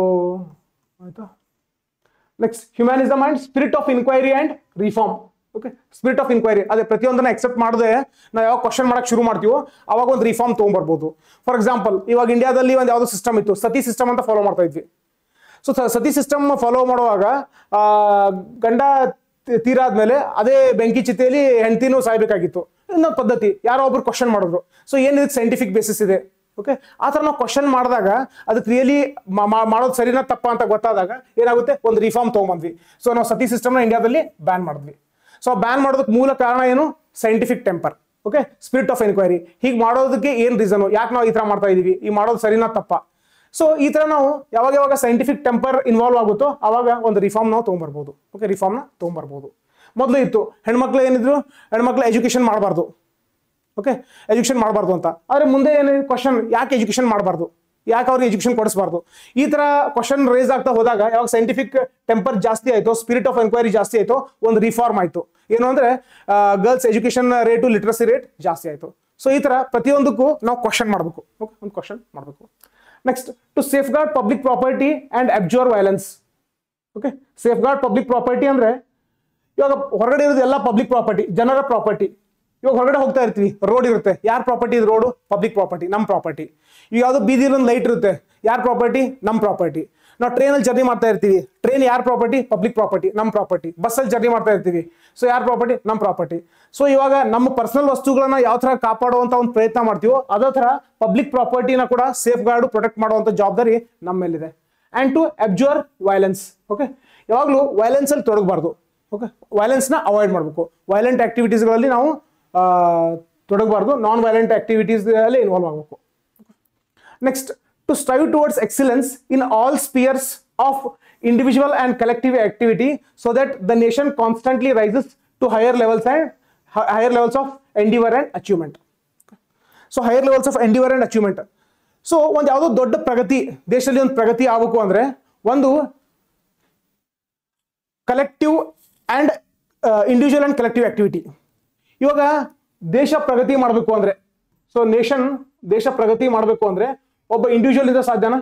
ಆಯ್ತಾ next humanism and spirit of inquiry and reform okay spirit of inquiry ಅದೇ ಪ್ರತಿಯೊಂದನ್ನ ಎಕ್ಸೆಪ್ಟ್ ಮಾಡದೆ ನಾವು ಯಾವಾಗ ಕ್ವಶನ್ ಮಾಡಕ್ ಶುರು ಮಾಡ್ತೀವೋ ಅವಾಗ ಒಂದು ರಿಫಾರ್ಮ್ ತೊಗೊಂಬರ್ಬೋದು ಫಾರ್ ಎಕ್ಸಾಂಪಲ್ ಇವಾಗ ಇಂಡಿಯಾದಲ್ಲಿ ಒಂದು ಯಾವುದೋ ಸಿಸ್ಟಮ್ ಇತ್ತು ಸತಿ ಸಿಸ್ಟಮ್ ಅಂತ ಫಾಲೋ ಮಾಡ್ತಾ ಇದ್ವಿ ಸೊ ಸತಿ ಸಿಸ್ಟಮ್ ಫಾಲೋ ಮಾಡುವಾಗ ಆ, ಗಂಡ ತಿ- ತೀರಾದ್ಮೇಲೆ ಅದೇ ಬೆಂಕಿ ಚಿತೆಯಲ್ಲಿ ಹೆಂಡತಿನೂ ಸಾಯ್ಬೇಕಾಗಿತ್ತು ಇನ್ನೊಂದು ಪದ್ಧತಿ ಯಾರೋ ಒಬ್ರು ಕ್ವಶನ್ ಮಾಡಿದ್ರು ಸೊ ಏನ್ ಇದಕ್ಕೆ ಸೈಂಟಿಫಿಕ್ ಬೇಸಿಸ್ ಇದೆ ಓಕೆ ಆ ಥರ ನಾವು ಕ್ವಶನ್ ಮಾಡಿದಾಗ ಅದಕ್ಕೆ ರಿಯಲಿ ಮಾಡೋದು ಸರಿನಾ ತಪ್ಪ ಅಂತ ಗೊತ್ತಾದಾಗ ಏನಾಗುತ್ತೆ ಒಂದು ರಿಫಾರ್ಮ್ ತೊಗೊಂಬಂದ್ವಿ ಸೊ ನಾವು ಸತಿ ಸಿಸ್ಟಮ್ನ ಇಂಡಿಯಾದಲ್ಲಿ ಬ್ಯಾನ್ ಮಾಡಿದ್ವಿ ಸೊ ಬ್ಯಾನ್ ಮಾಡೋದಕ್ಕೆ ಮೂಲ ಕಾರಣ ಏನು scientific temper okay spirit of enquiry ಹೀಗೆ ಮಾಡೋದಕ್ಕೆ ಏನು ರೀಸನು ಯಾಕೆ ನಾವು ಈ ಥರ ಮಾಡ್ತಾ ಇದೀವಿ ಈ ಮಾಡೋದು ಸರಿನಾ ತಪ್ಪ ಸೊ ಈ ತರ ನಾವು ಯಾವಾಗ ಯಾವಾಗ ಸೈಂಟಿಫಿಕ್ ಟೆಂಪರ್ ಇನ್ವಾಲ್ವ್ ಆಗುತ್ತೋ ಅವಾಗ ಒಂದು ರಿಫಾರ್ಮ್ ನಾವು ತೊಗೊಂಬರ್ಬೋದು ಓಕೆ ರಿಫಾರ್ಮ್ನ ತೊಗೊಂಬರ್ಬೋದು ಮೊದಲು ಇತ್ತು ಹೆಣ್ಮಕ್ಳು ಏನಿದ್ರು ಹೆಣ್ಮಕ್ಳು ಎಜುಕೇಶನ್ ಮಾಡಬಾರ್ದು ಓಕೆ ಎಜುಕೇಶನ್ ಮಾಡಬಾರ್ದು ಅಂತ ಆದರೆ ಮುಂದೆ ಏನಿದೆ ಕ್ವಶನ್ ಯಾಕೆ ಎಜುಕೇಶನ್ ಮಾಡಬಾರ್ದು ಯಾಕೆ ಅವ್ರಿಗೆ ಎಜುಕೇಶನ್ ಕೊಡಿಸಬಾರ್ದು ಈ ತರ ಕ್ವಶನ್ ರೇಸ್ ಆಗ್ತಾ ಹೋದಾಗ ಯಾವಾಗ ಸೈಂಟಿಫಿಕ್ ಟೆಂಪರ್ ಜಾಸ್ತಿ ಆಯ್ತು ಸ್ಪಿರಿಟ್ ಆಫ್ ಎನ್ಕ್ವೈರಿ ಜಾಸ್ತಿ ಆಯ್ತು ಒಂದು ರಿಫಾರ್ಮ್ ಆಯ್ತು ಏನು ಅಂದ್ರೆ girls education rate literacy rate ಜಾಸ್ತಿ ಆಯ್ತು ಸೊ ಈ ತರ ಪ್ರತಿಯೊಂದಕ್ಕೂ ನಾವು ಕ್ವಶನ್ ಮಾಡಬೇಕು ಓಕೆ ಒಂದು ಕ್ವಶನ್ ಮಾಡಬೇಕು next to safeguard public property and abjure violence okay safeguard public property ಅಂದ್ರೆ ಇವಾಗ ಹೊರಗಡೆ ಇರೋದು ಎಲ್ಲ ಪಬ್ಲಿಕ್ ಪ್ರಾಪರ್ಟಿ ಜನರ ಪ್ರಾಪರ್ಟಿ ಇವಾಗ ಹೊರಗಡೆ ಹೋಗ್ತಾ ಇರ್ತೀವಿ ರೋಡ್ ಇರುತ್ತೆ ಯಾರ ಪ್ರಾಪರ್ಟಿ ಇದು ರೋಡು ಪಬ್ಲಿಕ್ ಪ್ರಾಪರ್ಟಿ ನಮ್ಮ ಪ್ರಾಪರ್ಟಿ ಈಗ ಯಾವುದು ಬೀದಿಲಿ ಒಂದು ಲೈಟ್ ಇರುತ್ತೆ ಯಾರ ಪ್ರಾಪರ್ಟಿ ನಮ್ಮ ಪ್ರಾಪರ್ಟಿ ನಾವು ಟ್ರೈನಲ್ಲಿ ಜರ್ನಿ ಮಾಡ್ತಾ ಇರ್ತೀವಿ ಟ್ರೈನ್ ಯಾರ ಪ್ರಾಪರ್ಟಿ ಪಬ್ಲಿಕ್ ಪ್ರಾಪರ್ಟಿ ನಮ್ಮ ಪ್ರಾಪರ್ಟಿ ಬಸ್ಸಲ್ಲಿ ಜರ್ನಿ ಮಾಡ್ತಾ ಇರ್ತೀವಿ ಸೊ ಯಾರ ಪ್ರಾಪರ್ಟಿ ನಮ್ಮ ಪ್ರಾಪರ್ಟಿ ಸೊ ಇವಾಗ ನಮ್ಮ ಪರ್ಸನಲ್ ವಸ್ತುಗಳನ್ನ ಯಾವ ಥರ ಕಾಪಾಡುವಂತ ಒಂದು ಪ್ರಯತ್ನ ಮಾಡ್ತೀವೋ ಅದೇ ಥರ ಪಬ್ಲಿಕ್ ಪ್ರಾಪರ್ಟಿನ ಕೂಡ ಸೇಫ್ ಗಾರ್ಡ್ ಪ್ರೊಟೆಕ್ಟ್ ಮಾಡುವಂಥ ಜವಾಬ್ದಾರಿ ನಮ್ಮ ಮೇಲಿದೆ and to observe violence okay ಯಾವಾಗಲೂ ವೈಲೆನ್ಸಲ್ಲಿ ತೊಡಗಬಾರ್ದು ಓಕೆ ವೈಲೆನ್ಸ್ನ ಅವಾಯ್ಡ್ ಮಾಡಬೇಕು ವೈಲೆಂಟ್ ಆಕ್ಟಿವಿಟೀಸ್ಗಳಲ್ಲಿ ನಾವು ಆ, ತೊಡಗಬಾರ್ದು ನಾನ್ ವೈಲೆಂಟ್ ಆಕ್ಟಿವಿಟೀಸ್ ಅಲ್ಲಿ ಇನ್ವಾಲ್ವ್ ಆಗಬೇಕು next to strive towards excellence in all spheres of individual and collective activity so that the nation constantly rises to higher levels and higher levels of endeavour and achievement so higher levels of endeavour and achievement so ಒಂದು ಯಾವುದೋ ದೊಡ್ಡ ಪ್ರಗತಿ ದೇಶದಲ್ಲಿ ಒಂದು ಪ್ರಗತಿ ಆಗಬೇಕು ಅಂದ್ರೆ ಒಂದು collective and individual and collective activity ಇವಾಗ ದೇಶ ಪ್ರಗತಿ ಮಾಡಬೇಕು ಅಂದ್ರೆ ಸೊ ನೇಷನ್ ದೇಶ ಪ್ರಗತಿ ಮಾಡಬೇಕು ಅಂದ್ರೆ ಒಬ್ಬ ಇಂಡಿವಿಜುವಲ್ ಇಂದ ಸಾಧ್ಯನಾ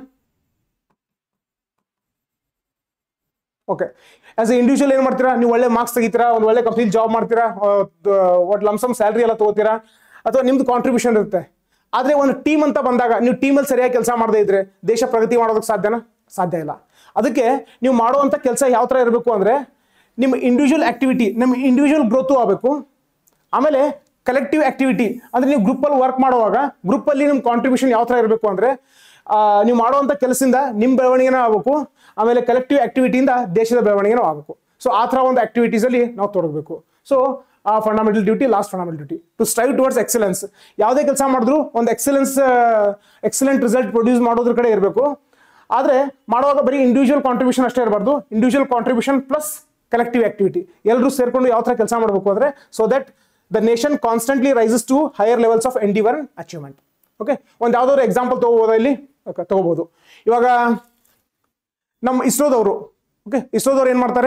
ಓಕೆ ಆಸ್ ಎ ಇಂಡಿವಿಜುವಲ್ ಏನ್ ಮಾಡ್ತೀರಾ ನೀವು ಒಳ್ಳೆ ಮಾರ್ಕ್ಸ್ ತೆಗಿತೀರಾ ಒಂದು ಒಳ್ಳೆ ಕಂಪ್ನಿ ಜಾಬ್ ಮಾಡ್ತೀರಾ ಒಟ್ಟು ಲಮ್ಸಮ್ ಸ್ಯಾಲ್ರಿ ಎಲ್ಲ ತಗೋತೀರಾ ಅಥವಾ ನಿಮ್ದು ಕಾಂಟ್ರಿಬ್ಯೂಷನ್ ಇರುತ್ತೆ ಆದ್ರೆ ಒಂದು ಟೀಮ್ ಅಂತ ಬಂದಾಗ ನೀವು ಟೀಮಲ್ಲಿ ಸರಿಯಾಗಿ ಕೆಲಸ ಮಾಡದೇ ಇದ್ರೆ ದೇಶ ಪ್ರಗತಿ ಮಾಡೋದಕ್ಕೆ ಸಾಧ್ಯನಾ ಸಾಧ್ಯ ಇಲ್ಲ ಅದಕ್ಕೆ ನೀವು ಮಾಡುವಂಥ ಕೆಲಸ ಯಾವ ಥರ ಇರಬೇಕು ಅಂದ್ರೆ ನಿಮ್ಮ ಇಂಡಿವಿಜುವಲ್ ಆಕ್ಟಿವಿಟಿ ನಿಮ್ಮ ಇಂಡಿವಿಜುವಲ್ ಗ್ರೋತು ಆಗಬೇಕು ಆಮೇಲೆ ಕಲೆಕ್ಟಿವ್ ಆಕ್ಟಿವಿಟಿ ಅಂದ್ರೆ ನೀವು ಗ್ರೂಪಲ್ಲಿ ವರ್ಕ್ ಮಾಡುವಾಗ ಗ್ರೂಪಲ್ಲಿ ನಿಮ್ಮ ಕಾಂಟ್ರಿಬ್ಯೂಷನ್ ಯಾವ ಥರ ಇರಬೇಕು ಅಂದ್ರೆ ಆ, ನೀವು ಮಾಡುವಂಥ ಕೆಲಸದಿಂದ ನಿಮ್ಮ ಬೆಳವಣಿಗೆನೂ ಆಗಬೇಕು ಆಮೇಲೆ ಕಲೆಕ್ಟಿವ್ ಆಕ್ಟಿವಿಟಿಯಿಂದ ದೇಶದ ಬೆಳವಣಿಗೆನೂ ಆಗಬೇಕು ಸೊ ಆ ಥರ ಒಂದು activities ಅಲ್ಲಿ ನಾವು ತೊಡಗಬೇಕು ಸೊ ಆ fundamental duty last fundamental duty to strive towards excellence ಯಾವುದೇ ಕೆಲಸ ಮಾಡಿದ್ರು ಒಂದು ಎಕ್ಸಲೆನ್ಸ್ ಎಕ್ಸಲೆಂಟ್ ರಿಸಲ್ಟ್ ಪ್ರೊಡ್ಯೂಸ್ ಮಾಡೋದ್ರ ಕಡೆ ಇರಬೇಕು ಆದರೆ ಮಾಡುವಾಗ ಬರೀ ಇಂಡಿವಿಜುವಲ್ ಕಾಂಟ್ರಿಬ್ಯೂಷನ್ ಅಷ್ಟೇ ಇರಬಾರ್ದು individual contribution plus collective activity ಎಲ್ಲರೂ ಸೇರ್ಕೊಂಡು ಯಾವ ಥರ ಕೆಲಸ ಮಾಡಬೇಕು ಅಂದರೆ so that the nation constantly rises to higher levels of endeavour achievement okay ಒಂದು ಯಾವುದಾದ್ರು ಎಕ್ಸಾಂಪಲ್ ತಗೋಬೋದಾ ಇಲ್ಲಿ ಓಕೆ ತಗೋಬೋದು ಇವಾಗ ನಮ್ಮ ಇಸ್ರೋದವರು ಓಕೆ ಇಸ್ರೋದವ್ರು ಏನು ಮಾಡ್ತಾರೆ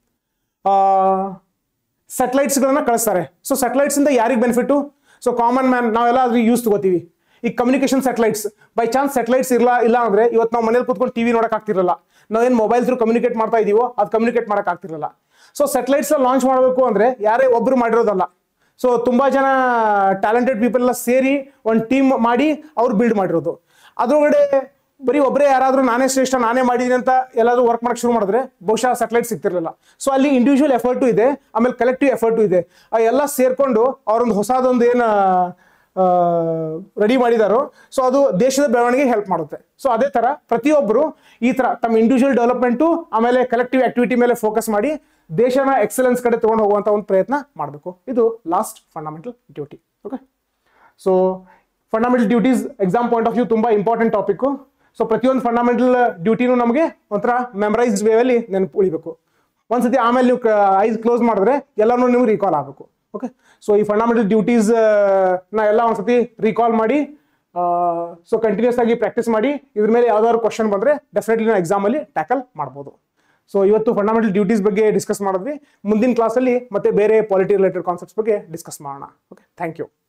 ಸ್ಯಾಟಲೈಟ್ಸ್ಗಳನ್ನ ಕಳಿಸ್ತಾರೆ ಸೊ ಸ್ಯಾಟಲೈಟ್ಸ್ ಇಂದ ಯಾರಿಗೆ ಬೆನಿಫಿಟ್ಟು ಸೊ ಕಾಮನ್ ಮ್ಯಾನ್ ನಾವೆಲ್ಲ ಅದ್ರ ಯೂಸ್ ತಗೋತೀವಿ ಈ communication satellites by chance satellites ಇರಲ್ಲ ಇಲ್ಲ ಅಂದ್ರೆ ಇವತ್ತು ನಾವು ಮನೇಲಿ ಕೂತ್ಕೊಂಡು ಟಿವಿ ನೋಡಕ್ ಆಗ್ತಿರಲ್ಲ ನಾವೇನು ಮೊಬೈಲ್ ಥ್ರೂ ಕಮ್ಯುನಿಕೇಟ್ ಮಾಡ್ತಾ ಇದೀವೋ ಅದು ಕಮ್ಯುನಿಕೇಟ್ ಮಾಡಕ್ ಆಗ್ತಿರಲ್ಲ ಸೊ ಸ್ಯಾಟಲೈಟ್ಸ್ ಲಾಂಚ್ ಮಾಡಬೇಕು ಅಂದ್ರೆ ಯಾರೇ ಒಬ್ರು ಮಾಡಿರೋದಲ್ಲ ಸೊ ತುಂಬಾ ಜನ ಟ್ಯಾಲೆಂಟೆಡ್ ಪೀಪಲ್ ಎಲ್ಲ ಸೇರಿ ಒಂದು ಟೀಮ್ ಮಾಡಿ ಅವ್ರು ಬಿಲ್ಡ್ ಮಾಡಿರೋದು ಅದ್ರೊಳಗಡೆ ಬರೀ ಒಬ್ಬರೇ ಯಾರಾದ್ರೂ ನಾನೇ ಶ್ರೇಷ್ಠ ನಾನೇ ಮಾಡಿದೀನಿ ಅಂತ ಎಲ್ಲಾದ್ರೂ ವರ್ಕ್ ಮಾಡಕ್ ಶುರು ಮಾಡಿದ್ರೆ ಬಹುಶಃ ಸೆಟಲೈಟ್ ಸಿಗ್ತಿರ್ಲಿಲ್ಲ ಸೊ ಅಲ್ಲಿ ಇಂಡಿವಿಜುವಲ್ ಎಫರ್ಟು ಇದೆ ಆಮೇಲೆ ಕಲೆಕ್ಟಿವ್ ಎಫರ್ಟು ಇದೆ ಆ ಎಲ್ಲ ಸೇರ್ಕೊಂಡು ಅವರೊಂದು ಹೊಸದೊಂದು ಏನು ರೆಡಿ ಮಾಡಿದಾರೋ ಸೊ ಅದು ದೇಶದ ಬೆಳವಣಿಗೆ ಹೆಲ್ಪ್ ಮಾಡುತ್ತೆ ಸೊ ಅದೇ ತರ ಪ್ರತಿಯೊಬ್ಬರು ಈ ತರ ತಮ್ಮ ಇಂಡಿವಿಜುವಲ್ ಡೆವಲಪ್ಮೆಂಟು ಆಮೇಲೆ ಕಲೆಕ್ಟಿವ್ ಆಕ್ಟಿವಿಟಿ ಮೇಲೆ ಫೋಕಸ್ ಮಾಡಿ ದೇಶನ ಎಕ್ಸಲೆನ್ಸ್ ಕಡೆ ತಗೊಂಡು ಹೋಗುವಂತ ಒಂದು ಪ್ರಯತ್ನ ಮಾಡಬೇಕು ಇದು last fundamental duty okay so fundamental duties exam point of view ತುಂಬಾ ಇಂಪಾರ್ಟೆಂಟ್ ಟಾಪಿಕ್ ಸೊ ಪ್ರತಿಯೊಂದು ಫಂಡಮೆಂಟಲ್ ಡ್ಯೂಟಿನೂ ನಮಗೆ ಒಂಥರ ಮೆಮರೈಸ್ಡ್ ವೇಯಲ್ಲಿ ನೆನಪು ಉಳಿಬೇಕು ಒಂದ್ಸತಿ ಆಮೇಲೆ ನೀವು ಐಸ್ ಕ್ಲೋಸ್ ಮಾಡಿದ್ರೆ ಎಲ್ಲನೂ ನೀವು ರೀಕಾಲ್ ಆಗಬೇಕು ಓಕೆ ಸೊ ಈ ಫಂಡಮೆಂಟಲ್ ಡ್ಯೂಟೀಸ್ ನಾ ಎಲ್ಲ ಒಂದ್ಸತಿ ರೀಕಾಲ್ ಮಾಡಿ ಸೊ ಕಂಟಿನ್ಯೂಸ್ ಆಗಿ ಪ್ರಾಕ್ಟೀಸ್ ಮಾಡಿ ಇದ್ರ ಮೇಲೆ ಯಾವ್ದಾದ್ರು ಕ್ವಶನ್ ಬಂದ್ರೆ ಡೆಫಿನೆಟ್ಲಿ ನಾವು ಎಕ್ಸಾಮ್ ಅಲ್ಲಿ ಟ್ಯಾಕಲ್ ಮಾಡ್ಬೋದು ಸೊ ಇವತ್ತು ಫಂಡಮೆಂಟಲ್ ಡ್ಯೂಟೀಸ್ ಬಗ್ಗೆ ಡಿಸ್ಕಸ್ ಮಾಡಿದ್ವಿ ಮುಂದಿನ ಕ್ಲಾಸಲ್ಲಿ ಮತ್ತೆ ಬೇರೆ ಪಾಲಿಟಿ ರಿಲೇಟೆಡ್ ಕಾನ್ಸೆಪ್ಟ್ಸ್ ಬಗ್ಗೆ ಡಿಸ್ಕಸ್ ಮಾಡೋಣ ಓಕೆ ಥ್ಯಾಂಕ್ ಯು